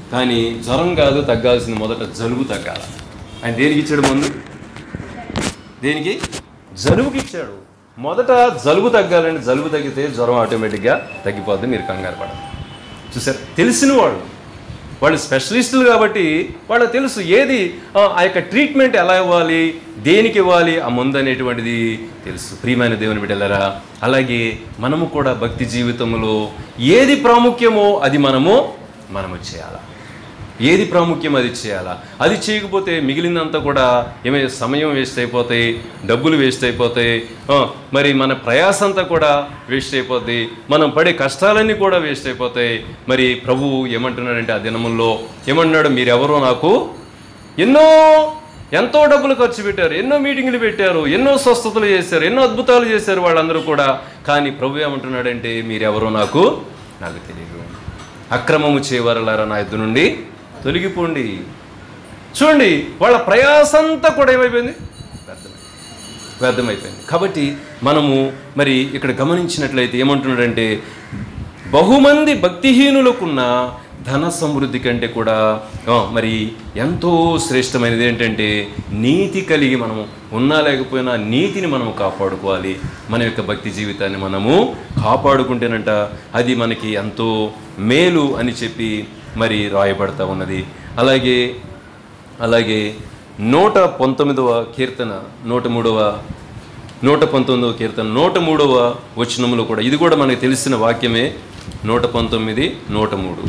కానీ జ్వరం కాదు తగ్గాల్సిన మొదట జలుబు తగ్గాల ఆయన దేనికి ఇచ్చాడు ముందు దేనికి జలుబుకి ఇచ్చాడు మొదట జలుబు తగ్గాలంటే జలుబు తగ్గితే జ్వరం ఆటోమేటిక్గా తగ్గిపోద్ది మీరు కంగారు పడదు చూసారు తెలిసిన వాళ్ళు వాళ్ళు స్పెషలిస్టులు కాబట్టి వాళ్ళకి తెలుసు ఏది ఆ ఆ యొక్క ట్రీట్మెంట్ ఎలా ఇవ్వాలి దేనికి ఇవ్వాలి ఆ ముందు అనేటువంటిది తెలుసు ప్రియమైన దేవుని బిడ్డలరా అలాగే మనము కూడా భక్తి జీవితంలో ఏది ప్రాముఖ్యమో అది మనము మనము చేయాలా ఏది ప్రాముఖ్యం అది చేయాలా అది చేయకపోతే మిగిలినంతా కూడా ఏమే సమయం వేస్ట్ అయిపోతాయి డబ్బులు వేస్ట్ అయిపోతాయి ఆ, మరి మన ప్రయాస అంతా కూడా వేస్ట్ అయిపోద్ది మనం పడే కష్టాలన్నీ కూడా వేస్ట్ అయిపోతాయి మరి ప్రభువు ఏమంటున్నాడంటే ఆ దినముల్లో ఏమంటున్నాడు మీరెవరో నాకు ఎన్నో ఎంతో డబ్బులు ఖర్చు పెట్టారు ఎన్నో మీటింగ్లు పెట్టారు ఎన్నో స్వస్థతలు చేశారు ఎన్నో అద్భుతాలు చేశారు వాళ్ళందరూ కూడా కానీ ప్రభు ఏమంటున్నాడంటే మీరెవరో నాకు నాకు తెలియదు అక్రమము చేయవారలారా నా ఎద్దు నుండి తొలగిపోండి చూడండి వాళ్ళ ప్రయాసంతా కూడా ఏమైపోయింది వ్యర్థమైంది వ్యర్థమైపోయింది కాబట్టి మనము మరి ఇక్కడ గమనించినట్లయితే ఏమంటున్నాడంటే బహుమంది భక్తిహీనులకున్న ధన సమృద్ధి కంటే కూడా ఆ, మరి ఎంతో శ్రేష్టమైనది ఏంటంటే నీతి కలిగి మనము ఉన్నా లేకపోయినా నీతిని మనము కాపాడుకోవాలి మన యొక్క భక్తి జీవితాన్ని మనము కాపాడుకుంటేనంట అది మనకి ఎంతో మేలు అని చెప్పి మరి రాయబడతా ఉన్నది అలాగే అలాగే నూట పంతొమ్మిదవ కీర్తన నూట మూడవ నూట పంతొమ్మిదవ కీర్తన నూట మూడవ వచనములో కూడా ఇది కూడా మనకు తెలిసిన వాక్యమే నూట పంతొమ్మిది నూట మూడు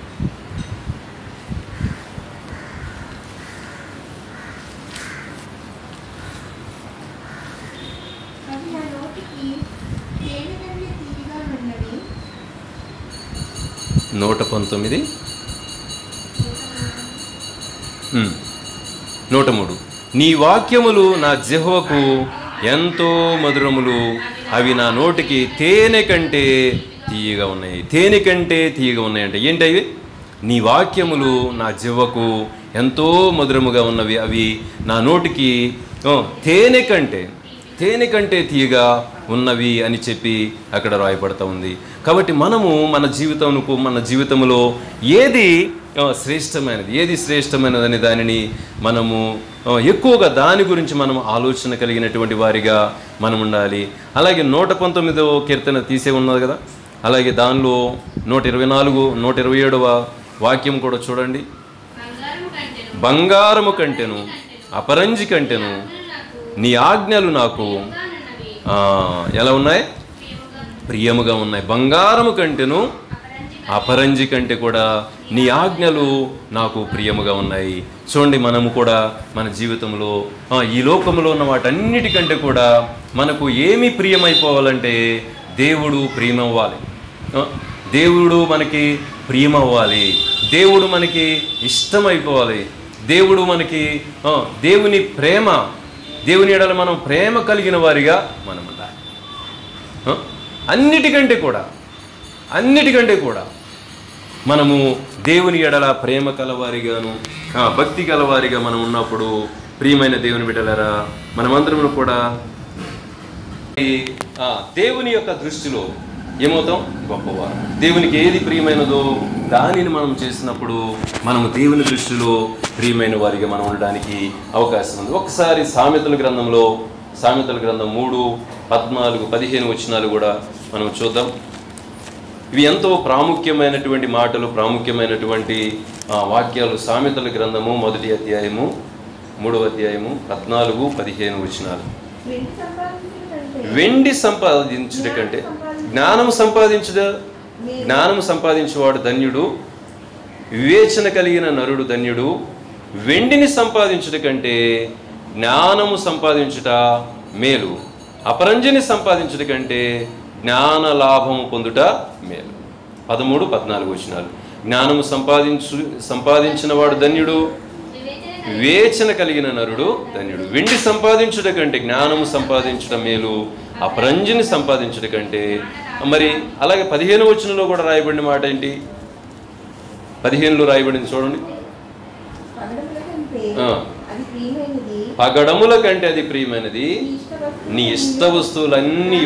అవి నా నోటికి తేనె కంటే తీయగా ఉన్నవి నూట పంతొమ్మిది ఉమ్. నూట మూడు నీ వాక్యములు నా జిహ్వకు ఎంతో మధురములు అవి నా నోటికి తేనె కంటే తీయగా ఉన్నాయి తేనె కంటే తీయగా ఉన్నాయి అంటే ఏంటి అవి నీ వాక్యములు నా జివ్వకు ఎంతో మధురముగా ఉన్నవి అవి నా నోటికి ఓ, తేనె కంటే తేనె కంటే తీయగా ఉన్నవి అని చెప్పి అక్కడ రాయబడతా ఉంది కాబట్టి మనము మన జీవితంకు మన జీవితంలో ఏది ఆ, శ్రేష్టమైనది ఏది శ్రేష్టమైనది అనే దానిని మనము ఆ, ఎక్కువగా దాని గురించి మనం ఆలోచన కలిగినటువంటి వారిగా మనం ఉండాలి అలాగే నూట పంతొమ్మిదవ కీర్తన తీసే ఉన్నది కదా అలాగే దానిలో నూట ఇరవై నాలుగు నూట ఇరవై ఏడవ వాక్యం కూడా చూడండి బంగారం కంటెను బంగారము కంటెను అపరంజి కంటెను నాకు నీ ఆజ్ఞలు నాకు గానున్నవి ఆ, ఎలా ఉన్నాయి ప్రియముగా ప్రియముగా ఉన్నాయి బంగారము కంటెను అపరంజి అపరంజి కంటే కూడా నీ ఆజ్ఞలు నాకు ప్రియముగా ఉన్నాయి చూడండి మనము కూడా మన జీవితంలో ఆ, ఈ లోకంలో ఉన్న వాటన్నిటికంటే కూడా మనకు ఏమి ప్రియమైపోవాలంటే దేవుడు ప్రియమవ్వాలి ఆ, దేవుడు మనకి ప్రియమవ్వాలి దేవుడు మనకి ఇష్టమైపోవాలి దేవుడు మనకి ఆ, దేవుని ప్రేమ దేవుని ఎడల మనం ప్రేమ కలిగిన వారిగా మనం ఉండాలి ఆ? అన్నిటికంటే కూడా అన్నిటికంటే కూడా మనము దేవుని ఎడల ప్రేమ కలవారిగాను ఆ, భక్తి కలవారిగా మనం ఉన్నప్పుడు ప్రియమైన దేవుని బిడ్డలారా మనమందరం కూడా ఈ, ఆ, దేవుని యొక్క దృష్టిలో ఏమవుతాం గొప్పవారు దేవునికి ఏది ప్రియమైనదో దానిని మనం చేసినప్పుడు మనము దేవుని దృష్టిలో ప్రియమైన వారిగా మనం ఉండడానికి అవకాశం ఉంది ఒకసారి సామెతల గ్రంథంలో సామెతల గ్రంథం మూడు పద్నాలుగు పదిహేను వచనాలు కూడా మనం చూద్దాం ఇవి ఎంతో ప్రాముఖ్యమైనటువంటి మాటలు ప్రాముఖ్యమైనటువంటి ఆ, వాక్యాలు సామెతల గ్రంథము మొదటి అధ్యాయము మూడవ అధ్యాయము పద్నాలుగు పదిహేను వచనాలు వెండి సంపాదించిన కంటే వెండి సంపాదించుట కంటే జ్ఞానము సంపాదించుట జ్ఞానము సంపాదించేవాడు ధన్యుడు వివేచన కలిగిన నరుడు ధన్యుడు వెండిని సంపాదించుట కంటే జ్ఞానము సంపాదించుట మేలు అపరంజిని సంపాదించుట కంటే జ్ఞాన లాభము పొందుట మేలు పదమూడు పద్నాలుగు వచనాలు జ్ఞానము సంపాదించు సంపాదించిన వాడు ధన్యుడు వివేచన వివేచన కలిగిన నరుడు ధన్యుడు వెండి సంపాదించుట కంటే జ్ఞానము సంపాదించుట మేలు అపరంజిని సంపాదించుట కంటే మరి అలాగే పదిహేను వచనంలో కూడా రాయబడిన మాట ఏంటి పదిహేనులో రాయబడింది చూడండి పగడముల కంటే ఆ. అది ప్రియమైనది పగడముల కంటే అది ప్రియమైనది నీ ఇష్ట వస్తువు నీ ఇష్ట వస్తువులన్నీ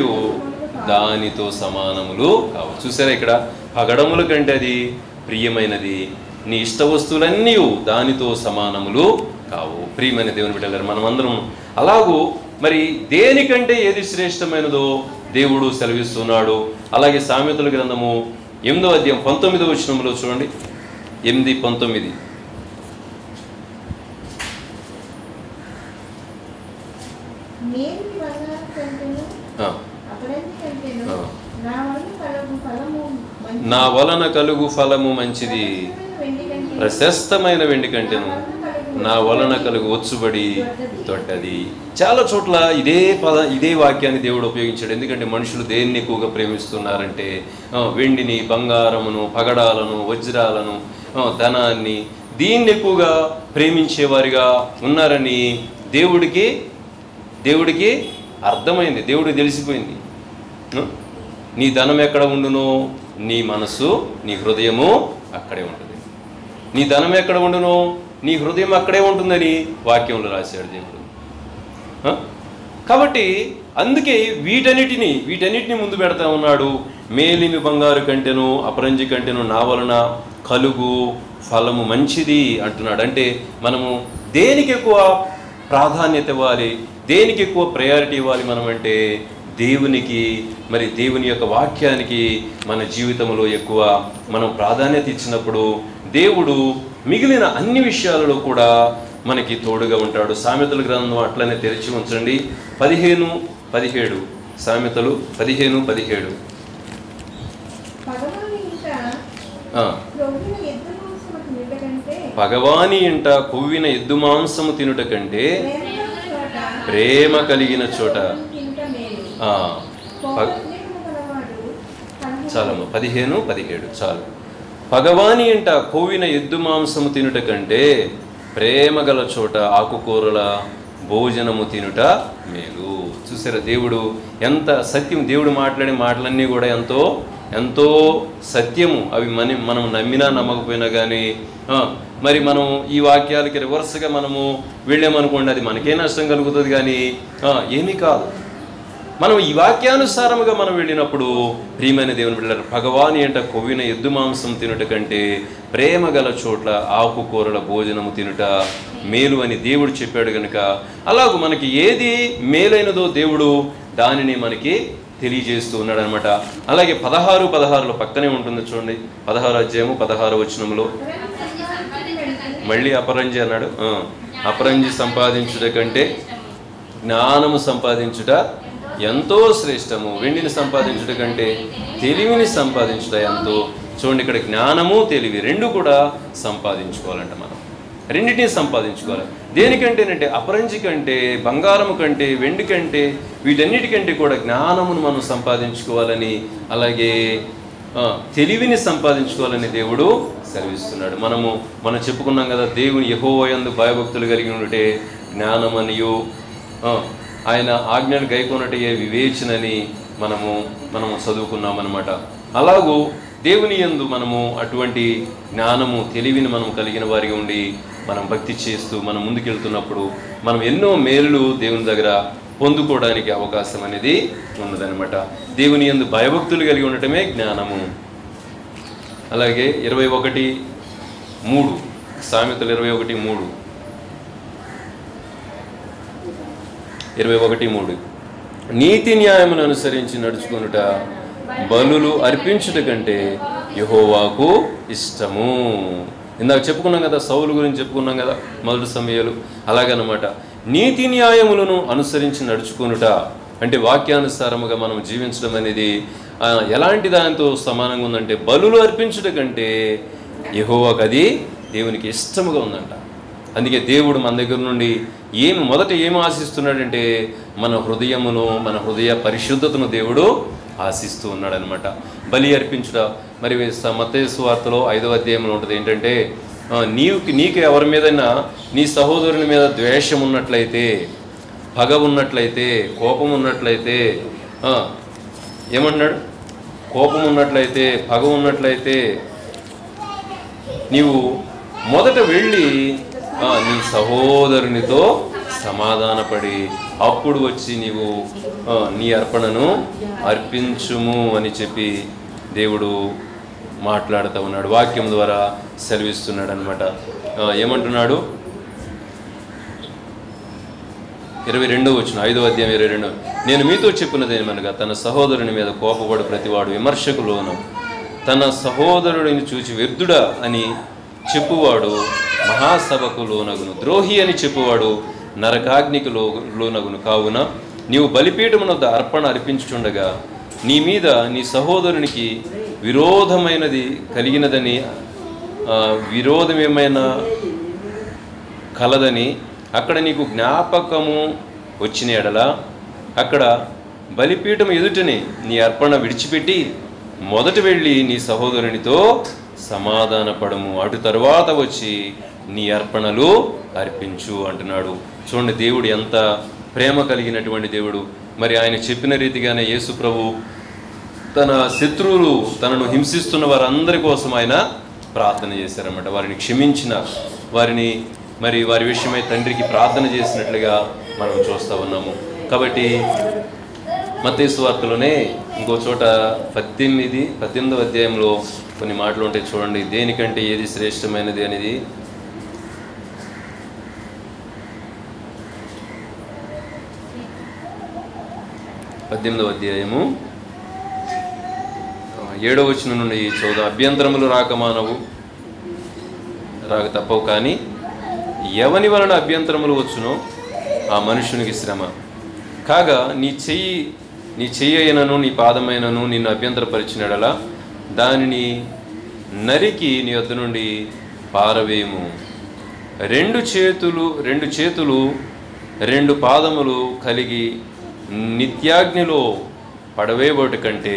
దానితో సమానములు కావు చూసారా ఇక్కడ పగడముల కంటే అది ప్రియమైనది నీ ఇష్ట వస్తువులన్నీ దానితో సమానములు కావు ప్రియమైన దేవుని బిడ్డలారు మనమందరం అలాగూ మరి దేనికంటే ఏది శ్రేష్టమైనదో దేవుడు సెలవిస్తున్నాడు అలాగే సామెతల గ్రంథము ఎనిమిదో అధ్యాయం పంతొమ్మిదో వచనంలో చూడండి ఎనిమిది పంతొమ్మిది నేను వల్ల కంటేను ఆ, అపరంజి కంటేను ఆ. నా వల్ల కలుగు ఫలము మంచి నా వలన కలుగు ఫలము మంచిది వెండి కంటే ప్రశస్తమైన వెండి కంటెను నా వలన కలుగు వచ్చుబడి దొడ్డది చాలా చోట్ల ఇదే పద ఇదే వాక్యాన్ని దేవుడు ఉపయోగించాడు ఎందుకంటే మనుషులు దేన్ని ఎక్కువగా ప్రేమిస్తున్నారంటే ఆ, వెండిని బంగారమును పగడాలను వజ్రాలను ఆ, ధనాన్ని దీన్ని ఎక్కువగా ప్రేమించేవారిగా ఉన్నారని దేవుడికి దేవుడికి అర్థమైంది దేవుడికి తెలిసిపోయింది ఆ? నీ ధనం ఎక్కడ ఉండునో నీ మనసు నీ హృదయము అక్కడే ఉంటుంది నీ ధనం ఎక్కడ ఉండునో నీ హృదయం అక్కడే ఉంటుందని వాక్యంలో రాశాడు దేవుడు ఆ? కాబట్టి అందుకే వీటన్నిటిని వీటన్నిటిని ముందు పెడతా ఉన్నాడు మేలిమి బంగారు కంటెను అపరంజి కంటెను నా వలన కలుగు ఫలము మంచిది అంటున్నాడు అంటే మనము దేనికి ఎక్కువ ప్రాధాన్యత ఇవ్వాలి దేనికి ఎక్కువ ప్రయారిటీ ఇవ్వాలి మనం అంటే దేవునికి మరి దేవుని యొక్క వాక్యానికి మన జీవితంలో ఎక్కువ మనం ప్రాధాన్యత ఇచ్చినప్పుడు దేవుడు మిగిలిన అన్ని విషయాలలో కూడా మనకి తోడుగా ఉంటాడు సామెతల గ్రంథం అట్లనే తెరిచి ఉంచండి పదిహేను పదిహేడు సామెతలు పదిహేను పదిహేడు పగవాని ఇంకా ఆ, రొమ్మిన ఎద్దు మాంసము తినుట కంటే పగవాని ఇంట కొవ్విన ఎద్దు మాంసము తినుట కంటే ప్రేమ చోట ప్రేమ కలిగిన చోట తినుట మేలు ఆ, ప- కోపజ్ఞానము గలవాడు తనకు చాలమ్మ పదిహేను పదిహేడు చాలు పగవాని ఇంట కొవ్విన ఎద్దు మాంసము తినుట కంటే ప్రేమ గల చోట ఆకుకూరల భోజనము తినుట మేలు చూసారా దేవుడు ఎంత సత్యం దేవుడు మాట్లాడే మాటలన్నీ కూడా ఎంతో ఎంతో సత్యము అవి మన మనం నమ్మినా నమ్మకపోయినా కానీ ఆ, మరి మనం ఈ వాక్యాలకి రివర్స్గా మనము వెళ్ళామనుకోండి అది మనకే నష్టం కలుగుతుంది కానీ ఆ, ఏమీ కాదు మనం ఈ వాక్యానుసారముగా మనం వెళ్ళినప్పుడు ప్రియమైన దేవుని బిడ్డలారా భగవాని అంట కొవ్విన ఎద్దు మాంసం తినుట కంటే ప్రేమ గల చోట్ల ఆకుకూరల భోజనము తినుట మేలు అని దేవుడు చెప్పాడు గనుక అలాగూ మనకి ఏది మేలైనదో దేవుడు దానిని మనకి తెలియజేస్తూ ఉన్నాడు అనమాట అలాగే పదహారు పదహారులో పక్కనే ఉంటుంది చూడండి పదహారు అధ్యాయము పదహారు వచనములో మళ్ళీ అపరంజి అన్నాడు ఆ, అపరంజి సంపాదించుట కంటే జ్ఞానము సంపాదించుట ఎంతో శ్రేష్టము వెండిని సంపాదించుట కంటే తెలివిని సంపాదించుట ఎంతో చూడండి ఇక్కడ జ్ఞానము తెలివి రెండు కూడా సంపాదించుకోవాలంట మనం రెండింటిని సంపాదించుకోవాలి దేనికంటేనంటే అపరంజి కంటే బంగారము కంటే వెండి కంటే వీటన్నిటికంటే కూడా జ్ఞానమును మనం సంపాదించుకోవాలని అలాగే ఆ, తెలివిని సంపాదించుకోవాలని దేవుడు సెలవిస్తున్నాడు మనము మనం చెప్పుకున్నాం కదా దేవుని యహోవయందు భయభక్తులు కలిగి ఉంటే జ్ఞానమనియు ఆ, ఆయన ఆజ్ఞను గైకొనటయే వివేచనని మనము మనము చదువుకున్నాం అనమాట అలాగూ దేవుని యందు మనము అటువంటి జ్ఞానము తెలివిని మనం కలిగిన వారిగా ఉండి మనం భక్తి చేస్తూ మనం ముందుకెళ్తున్నప్పుడు మనం ఎన్నో మేలులు దేవుని దగ్గర పొందుకోవడానికి అవకాశం అనేది ఉన్నదనమాట దేవుని యందు భయభక్తులు కలిగి ఉండటమే జ్ఞానము అలాగే ఇరవై ఒకటి మూడు సామెతలు ఇరవై ఒకటి మూడు ఇరవై ఒకటి మూడు నీతి న్యాయమును అనుసరించి నడుచుకొనుట బలులు అర్పించుట కంటే యహోవాకు ఇష్టము ఇందాక చెప్పుకున్నాం కదా సౌలు గురించి చెప్పుకున్నాం కదా మొదటి సమయాలు అలాగనమాట నీతి న్యాయములను అనుసరించి నడుచుకొనుట అంటే వాక్యానుసారముగా మనం జీవించడం అనేది ఆ, ఎలాంటి దానితో సమానంగా ఉందంటే బలులు అర్పించుట కంటే యహోవాకు అది దేవునికి ఇష్టముగా ఉందంట అందుకే దేవుడు మన దగ్గర నుండి ఏమి మొదట ఏమి ఆశిస్తున్నాడంటే మన హృదయమును మన హృదయ పరిశుద్ధతను దేవుడు ఆశిస్తూ ఉన్నాడనమాట బలి అర్పించుట మరి మత్తయి వార్తలో ఐదవ అధ్యాయంలో ఉంటుంది ఏంటంటే ఆ, నీవు నీకు ఎవరి మీదైనా నీ సహోదరుని మీద ద్వేషం ఉన్నట్లయితే పగ ఉన్నట్లయితే కోపం ఉన్నట్లయితే ఆ, ఏమంటున్నాడు కోపం ఉన్నట్లయితే పగ ఉన్నట్లయితే నీవు మొదట వెళ్ళి ఆ, నీ సహోదరునితో సమాధానపడి అప్పుడు వచ్చి నీవు ఆ, నీ అర్పణను అర్పించుము అని చెప్పి దేవుడు మాట్లాడుతూ ఉన్నాడు వాక్యం ద్వారా సెలవిస్తున్నాడు అనమాట ఏమంటున్నాడు ఇరవై రెండో వచ్చిన ఐదో అధ్యాయం ఇరవై రెండు నేను మీతో చెప్పినది ఏమనగా తన సహోదరుని మీద కోపపడు ప్రతివాడు విమర్శకు లోను తన సహోదరుడిని చూచి వ్యర్థుడా అని చెప్పువాడు మహాసభకు లోనగును ద్రోహి అని చెప్పువాడు నరకాగ్నికి లో లోనగును కావున నీవు బలిపీఠమునొద్ద అర్పణ అర్పించుచుండగా నీ మీద నీ సహోదరునికి విరోధమైనది కలిగినదని ఆ, విరోధమేమైనా కలదని అక్కడ నీకు జ్ఞాపకము వచ్చిన ఎడల అక్కడ బలిపీఠం ఎదుటని నీ అర్పణ విడిచిపెట్టి మొదట వెళ్ళి నీ సహోదరునితో సమాధానపడము అటు తరువాత వచ్చి నీ అర్పణలు అర్పించు అంటున్నాడు చూడండి దేవుడు ఎంత ప్రేమ కలిగినటువంటి దేవుడు మరి ఆయన చెప్పిన రీతిగానే యేసు ప్రభు తన శత్రువులు తనను హింసిస్తున్న వారందరి కోసం ఆయన ప్రార్థన చేశారన్నమాట వారిని క్షమించిన వారిని మరి వారి విషయమై తండ్రికి ప్రార్థన చేసినట్లుగా మనం చూస్తూ ఉన్నాము కాబట్టి మత్తయి వార్తలోనే ఇంకో చోట పద్దెనిమిది పద్దెనిమిదవ అధ్యాయంలో కొన్ని మాటలు ఉంటాయి చూడండి దేనికంటే ఏది శ్రేష్టమైనది అనేది పద్దెనిమిదవ అధ్యాయము ఏడో వచ్చిన నుండి చౌద అభ్యంతరములు రాక మానవు రాక తప్పవు కానీ ఎవని వలన అభ్యంతరములు వచ్చునో ఆ మనుషునికి శ్రమ కాగా నీ చెయ్యి నీ చెయ్యి అయినను నీ పాదమైనను నిన్ను అభ్యంతరపరిచినడలా దానిని నరికి నీ వద్ద నుండి పారవేయము రెండు చేతులు రెండు చేతులు రెండు పాదములు కలిగి నిత్యాగ్నిలో పడవేయబోటు కంటే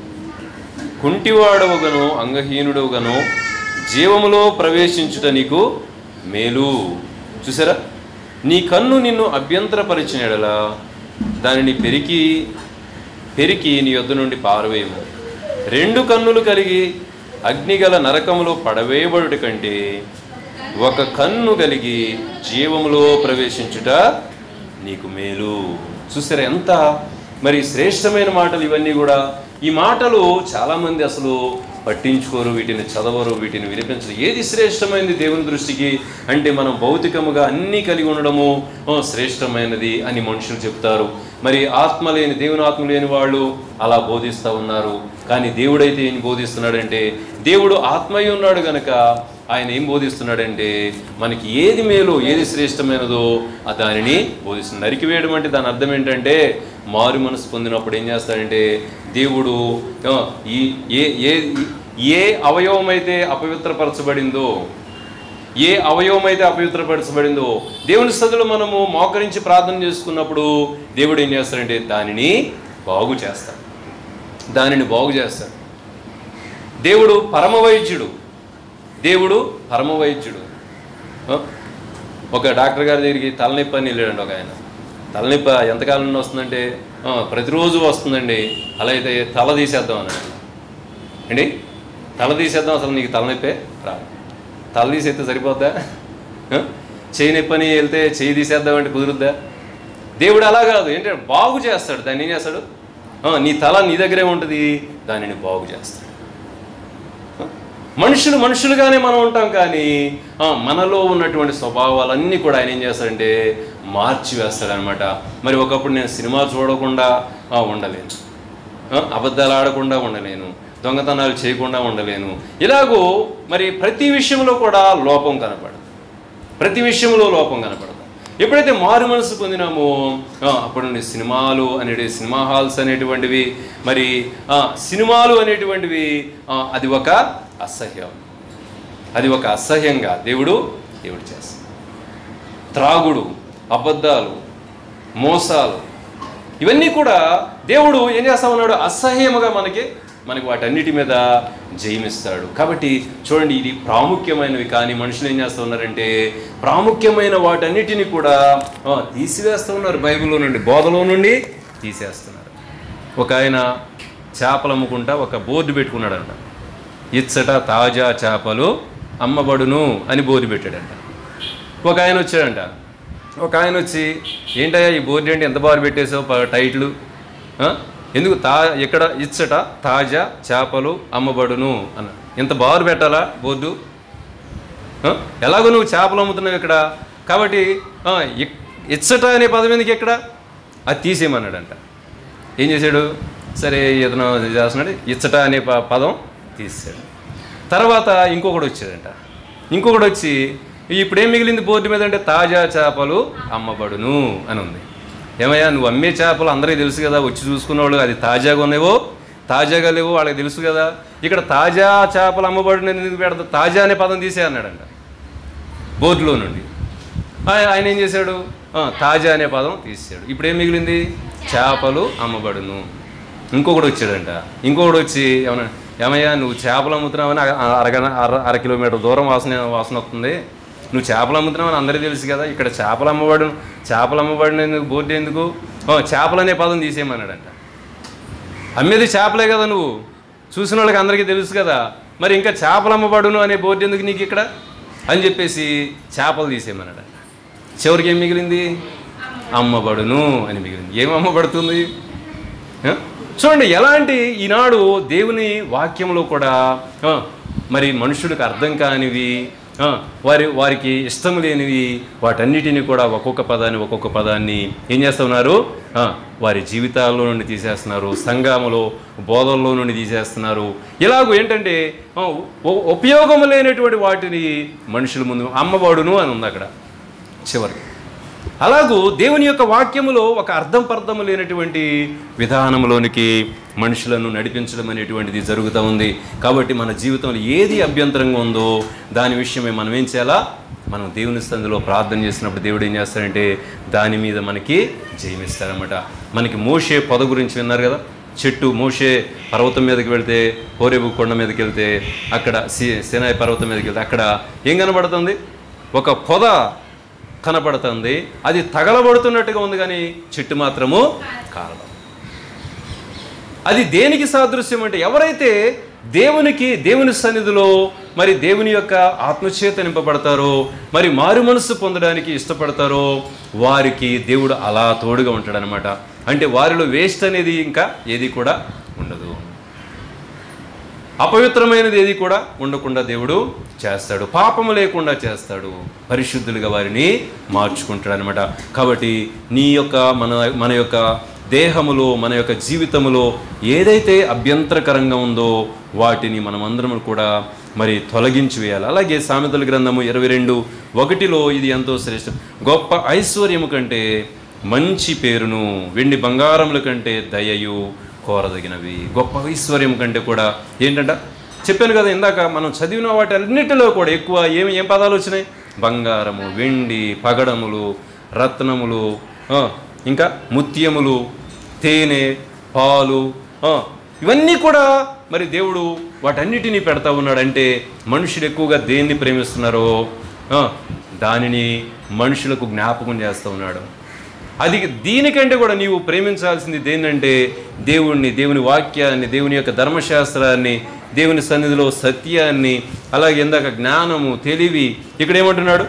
కుంటివాడవుగనో అంగహీనుడవుగనో జీవములో ప్రవేశించుట నీకు మేలు చూసారా నీ కన్ను నిన్ను అభ్యంతరపరిచిన ఎడల దానిని పెరికి పెరికి నీ యొద్ద నుండి పారవేయము రెండు కన్నులు కలిగి అగ్నిగల నరకములో పడవేయబడుట కంటే ఒక కన్ను కలిగి జీవములో ప్రవేశించుట నీకు మేలు చూసారా ఎంత మరి శ్రేష్టమైన మాటలు ఇవన్నీ కూడా ఈ మాటలు చాలామంది అసలు పట్టించుకోరు వీటిని చదవరు వీటిని వినిపించరు ఏది శ్రేష్టమైనది దేవుని దృష్టికి అంటే మనం భౌతికముగా అన్నీ కలిగి ఉండడము ఆ, శ్రేష్టమైనది అని మనుషులు చెప్తారు మరి ఆత్మ లేని దేవుని ఆత్మ లేని వాళ్ళు అలా బోధిస్తూ ఉన్నారు కానీ దేవుడైతే ఏం బోధిస్తున్నాడంటే దేవుడు ఆత్మయ్య ఉన్నాడు గనక ఆయన ఏం బోధిస్తున్నాడంటే మనకి ఏది మేలు ఏది శ్రేష్టమైనదో ఆ దానిని బోధిస్తుంది నరికివేయడం అంటే దాని అర్థం ఏంటంటే మారు మనసు పొందినప్పుడు ఏం చేస్తాడంటే దేవుడు ఆ, ఈ ఏ ఏ ఏ అవయవం అయితే అపవిత్రపరచబడిందో ఏ అవయవం అయితే అపవిత్రపరచబడిందో దేవుని స్థితిలో మనము మోకరించి ప్రార్థన చేసుకున్నప్పుడు దేవుడు ఏం చేస్తాడంటే దానిని బాగు చేస్తాడు దానిని బాగు చేస్తాడు దేవుడు పరమ వైద్యుడు దేవుడు పరమ వైద్యుడు ఆ? ఒక డాక్టర్ గారి దగ్గరికి తలనొప్పి అని వెళ్ళాడండి ఒక ఆయన తలనొప్పి ఎంతకాలం నుండి వస్తుందంటే "ఆ, ప్రతిరోజు వస్తుందండి అలా అయితే తల తీసేద్దాం అన్నాడు అండి తల తీసేద్దాం అసలు నీకు తలనొప్పే రా తల తీసేస్తే సరిపోద్దా ఆ? చేయి నొప్పి అని వెళ్తే చేయి తీసేద్దామంటే కుదురుద్దా దేవుడు అలా కాదు ఏంటంటే బాగు చేస్తాడు దాన్ని ఏం చేస్తాడు "ఆ, నీ తల నీ దగ్గరే ఉంటుంది దానిని బాగు చేస్తాడు మనుషులు మనుషులుగానే మనం ఉంటాం కానీ ఆ, మనలో ఉన్నటువంటి స్వభావాలన్నీ కూడా ఆయన ఏం చేస్తాడంటే మార్చి వేస్తాడనమాట మరి ఒకప్పుడు నేను సినిమా చూడకుండా ఆ, ఉండలేను ఆ, అబద్ధాలు ఆడకుండా ఉండలేను దొంగతనాలు చేయకుండా ఉండలేను ఇలాగూ మరి ప్రతి విషయంలో కూడా లోపం కనపడదు ప్రతి విషయంలో లోపం కనపడదు ఎప్పుడైతే మారు మనసు పొందినామో ఆ, అప్పటి నుండి సినిమాలు అనేటి సినిమా హాల్స్ అనేటువంటివి మరి ఆ, సినిమాలు అనేటువంటివి ఆ, అది ఒక అసహ్యం అది ఒక అసహ్యంగా దేవుడు దేవుడు చేస్తాడు త్రాగుడు అబద్ధాలు మోసాలు ఇవన్నీ కూడా దేవుడు ఏం చేస్తా ఉన్నాడు అసహ్యముగా మనకి మనకి వాటన్నిటి మీద జయమిస్తాడు కాబట్టి చూడండి ఇది ప్రాముఖ్యమైనవి కానీ మనుషులు ఏం చేస్తూ ఉన్నారంటే ప్రాముఖ్యమైన వాటన్నిటిని కూడా ఆ, తీసివేస్తూ ఉన్నారు బైబిల్లో నుండి బోధలో నుండి తీసేస్తున్నారు ఒక ఆయన చేపలు అమ్ముకుంటా ఒక బోర్డు పెట్టుకున్నాడంట ఇచ్చట తాజా చేపలు అమ్మబడును అని బోర్డు పెట్టాడంట ఒక ఆయన వచ్చాడంట ఒక ఆయన వచ్చి ఏంటయ్యా ఈ బోర్డు ఏంటి ఎంత బాగా పెట్టేసావు ప- టైట్లు ఆ? ఎందుకు తా ఇక్కడ ఇచ్చట తాజా చేపలు అమ్మబడును అన్న ఇంత బారు పెట్టాలా బోర్డు ఆ? ఎలాగో నువ్వు చేపలు అమ్ముతున్నావు ఇక్కడ కాబట్టి ఆ, ఇక్- ఇచ్చట అనే పదం ఎందుకు ఇక్కడ అది తీసేయమన్నాడంట ఏం చేశాడు సరే ఇతను చేస్తున్నాడు ఇచ్చట అనే ప- పదం తీసాడు తర్వాత ఇంకొకడు వచ్చాడంట ఇంకొకడు వచ్చి ఇప్పుడు ఏం మిగిలింది బోర్డు మీద అంటే తాజా చేపలు అమ్మబడును అని ఉంది ఏమయ్యా నువ్వు అమ్మే చేపలు అందరికీ తెలుసు కదా వచ్చి చూసుకున్నవాళ్ళు అది తాజాగా ఉన్నావో తాజాగా లేవో వాళ్ళకి తెలుసు కదా ఇక్కడ తాజా చేపలు అమ్మబడును ఎందుకు పెడతా తాజా అనే పదం తీసే అన్నాడంట బోర్డులో నుండి ఆయ- ఆయన ఏం చేశాడు ఆ, తాజా అనే పదం తీసాడు ఇప్పుడు ఏం మిగిలింది చేపలు అమ్మబడును ఇంకొకడు వచ్చాడంట ఇంకొకడు వచ్చి ఏమన్నా ఏమయ్యా నువ్వు చేపలు అమ్ముతున్నావని అర- అరగన అర అర కిలోమీటర్ దూరం వాసన వాసన వస్తుంది నువ్వు చేపలు అమ్ముతున్నావని అందరికీ తెలుసు కదా ఇక్కడ చేపలు అమ్మబడును చేపలు అమ్మబడిన ఎందుకు బోర్డు ఎందుకు ఓ, చేపలు అనే పదం తీసేయమన్నాడంట అమ్మేది చేపలే కదా నువ్వు చూసిన వాళ్ళకి అందరికీ తెలుసు కదా మరి ఇంకా చేపలు అమ్మబడును అనే బోర్డు ఎందుకు నీకు ఇక్కడ అని చెప్పేసి చేపలు తీసేయమన్నాడు చివరికి ఏం మిగిలింది అమ్మబడును అని మిగిలింది ఏం అమ్మబడుతుంది ఆ? చూడండి ఎలాంటి ఈనాడు దేవుని వాక్యంలో కూడా ఆ, మరి మనుషులకు అర్థం కానివి ఆ, వారి వారికి ఇష్టం లేనివి వాటన్నిటిని కూడా ఒక్కొక్క పదాన్ని ఒక్కొక్క పదాన్ని ఏం చేస్తున్నారు ఆ, వారి జీవితాల్లో నుండి తీసేస్తున్నారు సంఘములో బోధల్లో నుండి తీసేస్తున్నారు ఇలాగూ ఏంటంటే ఆ, ఉ- ఉపయోగం లేనటువంటి వాటిని మనుషుల ముందు అమ్మబడును అని ఉంది అక్కడ చివరికి అలాగూ దేవుని యొక్క వాక్యములో ఒక అర్థం పర్థం లేనటువంటి విధానంలోనికి మనుషులను నడిపించడం అనేటువంటిది జరుగుతూ ఉంది కాబట్టి మన జీవితంలో ఏది అభ్యంతరంగా ఉందో దాని విషయమే మనం ఏం చేయాలా మనం దేవుని సందులో ప్రార్థన చేసినప్పుడు దేవుడు ఏం చేస్తాడంటే దాని మీద మనకి జయమిస్తాడనమాట మనకి మోషే పొద గురించి విన్నారు కదా చెట్టు మోషే పర్వతం మీదకి వెళ్తే హోరేబు కొండ మీదకి వెళ్తే అక్కడ సి సినాయి పర్వతం మీదకి వెళ్తే అక్కడ ఏం కనబడుతుంది ఒక పొద కనపడుతుంది అది తగలబడుతున్నట్టుగా ఉంది కానీ చెట్టు మాత్రము కారణం అది దేనికి సాదృశ్యం అంటే ఎవరైతే దేవునికి దేవుని సన్నిధిలో మరి దేవుని యొక్క ఆత్మచేత నింపబడతారో మరి మారు మనస్సు పొందడానికి ఇష్టపడతారో వారికి దేవుడు అలా తోడుగా ఉంటాడనమాట అంటే వారిలో వేస్ట్ అనేది ఇంకా ఏది కూడా ఉండదు అపవిత్రమైనది ఏది కూడా ఉండకుండా దేవుడు చేస్తాడు పాపము లేకుండా చేస్తాడు పరిశుద్ధులుగా వారిని మార్చుకుంటాడు అనమాట కాబట్టి నీ యొక్క మన మన యొక్క దేహములో మన యొక్క జీవితములో ఏదైతే అభ్యంతరకరంగా ఉందో వాటిని మనమందరం కూడా మరి తొలగించి వేయాలి అలాగే సామెతల గ్రంథము ఇరవై రెండు ఒకటిలో ఇది ఎంతో శ్రేష్టం గొప్ప ఐశ్వర్యము కంటే మంచి పేరును వెండి బంగారముల కంటే దయయు కోరదగినవి గొప్ప ఐశ్వర్యం కంటే కూడా ఏంటంట చెప్పాను కదా ఇందాక మనం చదివిన వాటి అన్నిటిలో కూడా ఎక్కువ ఏమి ఏం పదాలు వచ్చినాయి బంగారము వెండి పగడములు రత్నములు ఆ, ఇంకా ముత్యములు తేనె పాలు ఆ, ఇవన్నీ కూడా మరి దేవుడు వాటన్నిటినీ పెడతా ఉన్నాడు అంటే మనుషులు ఎక్కువగా దేన్ని ప్రేమిస్తున్నారో ఆ, దానిని మనుషులకు జ్ఞాపకం చేస్తూ ఉన్నాడు అది దీనికంటే కూడా నీవు ప్రేమించాల్సింది దేనంటే దేవుణ్ణి దేవుని వాక్యాన్ని దేవుని యొక్క ధర్మశాస్త్రాన్ని దేవుని సన్నిధిలో సత్యాన్ని అలాగే ఇందాక జ్ఞానము తెలివి ఇక్కడ ఏమంటున్నాడు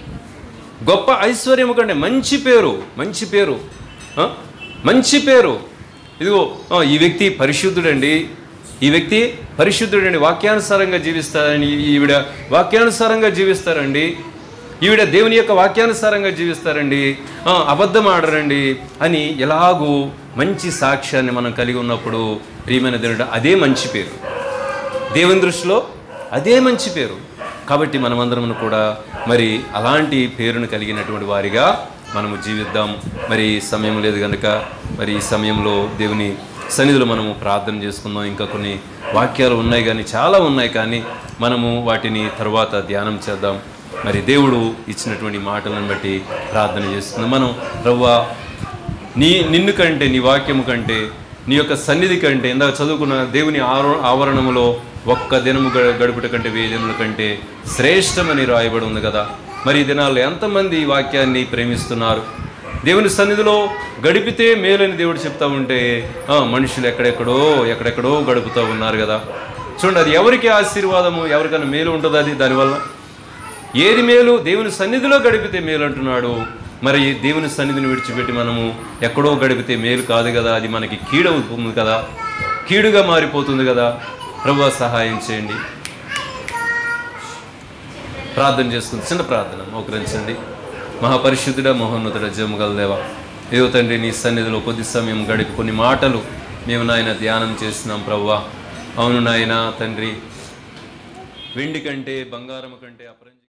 గొప్ప ఐశ్వర్యము కంటే మంచి పేరు మంచి పేరు ఆ? మంచి పేరు ఇదిగో ఆ, ఈ వ్యక్తి పరిశుద్ధుడండి ఈ వ్యక్తి పరిశుద్ధుడండి వాక్యానుసారంగా జీవిస్తారని ఈవిడ వాక్యానుసారంగా జీవిస్తారండి ఈవిడ దేవుని యొక్క వాక్యానుసారంగా జీవిస్తారండి ఆ, అబద్ధం ఆడరండి అని ఎలాగూ మంచి సాక్ష్యాన్ని మనం కలిగి ఉన్నప్పుడు ప్రియమైన దేవుడు అదే మంచి పేరు దేవుని దృష్టిలో అదే మంచి పేరు కాబట్టి మనమందరం కూడా మరి అలాంటి పేరును కలిగినటువంటి వారిగా మనము జీవిద్దాం మరి సమయం లేదు కనుక మరి ఈ సమయంలో దేవుని సన్నిధిలో మనము ప్రార్థన చేసుకుందాం ఇంకా కొన్ని వాక్యాలు ఉన్నాయి కానీ చాలా ఉన్నాయి కానీ మనము వాటిని తర్వాత ధ్యానం చేద్దాం మరి దేవుడు ఇచ్చినటువంటి మాటలను బట్టి ప్రార్థన చేస్తున్నాం మనం రవ్వ నీ నిన్ను కంటే నీ వాక్యము కంటే నీ యొక్క సన్నిధి కంటే ఇందాక చదువుకున్న దేవుని ఆవ ఆవరణములో ఒక్క దినము గ- గడుపుట కంటే వెయ్యి దినముల కంటే శ్రేష్టమని రాయబడి ఉంది కదా మరి ఈ దినాల్లో ఎంతమంది ఈ వాక్యాన్ని ప్రేమిస్తున్నారు దేవుని సన్నిధిలో గడిపితే మేలని దేవుడు చెప్తా ఉంటే ఆ, మనుషులు ఎక్కడెక్కడో ఎక్కడెక్కడో గడుపుతూ ఉన్నారు కదా చూడండి అది ఎవరికి ఆశీర్వాదము ఎవరికైనా మేలు ఉంటుంది అది దానివల్ల ఏది మేలు దేవుని సన్నిధిలో గడిపితే మేలు అంటున్నాడు మరి దేవుని సన్నిధిని విడిచిపెట్టి మనము ఎక్కడో గడిపితే మేలు కాదు కదా అది మనకి కీడవుతుంది కదా కీడుగా మారిపోతుంది కదా ప్రభు సహాయం చేయండి ప్రార్థన చేసుకుంది చిన్న ప్రార్థన మోకరించండి మహాపరిశుద్ధుడ మహోన్నతుడ జముగల దేవ ఏదో తండ్రి నీ సన్నిధిలో కొద్ది సమయం గడిపి కొన్ని మాటలు మేము నాయన ధ్యానం చేస్తున్నాం ప్రవ్వా అవును నాయన తండ్రి వెండి కంటే బంగారం కంటే అపరంజి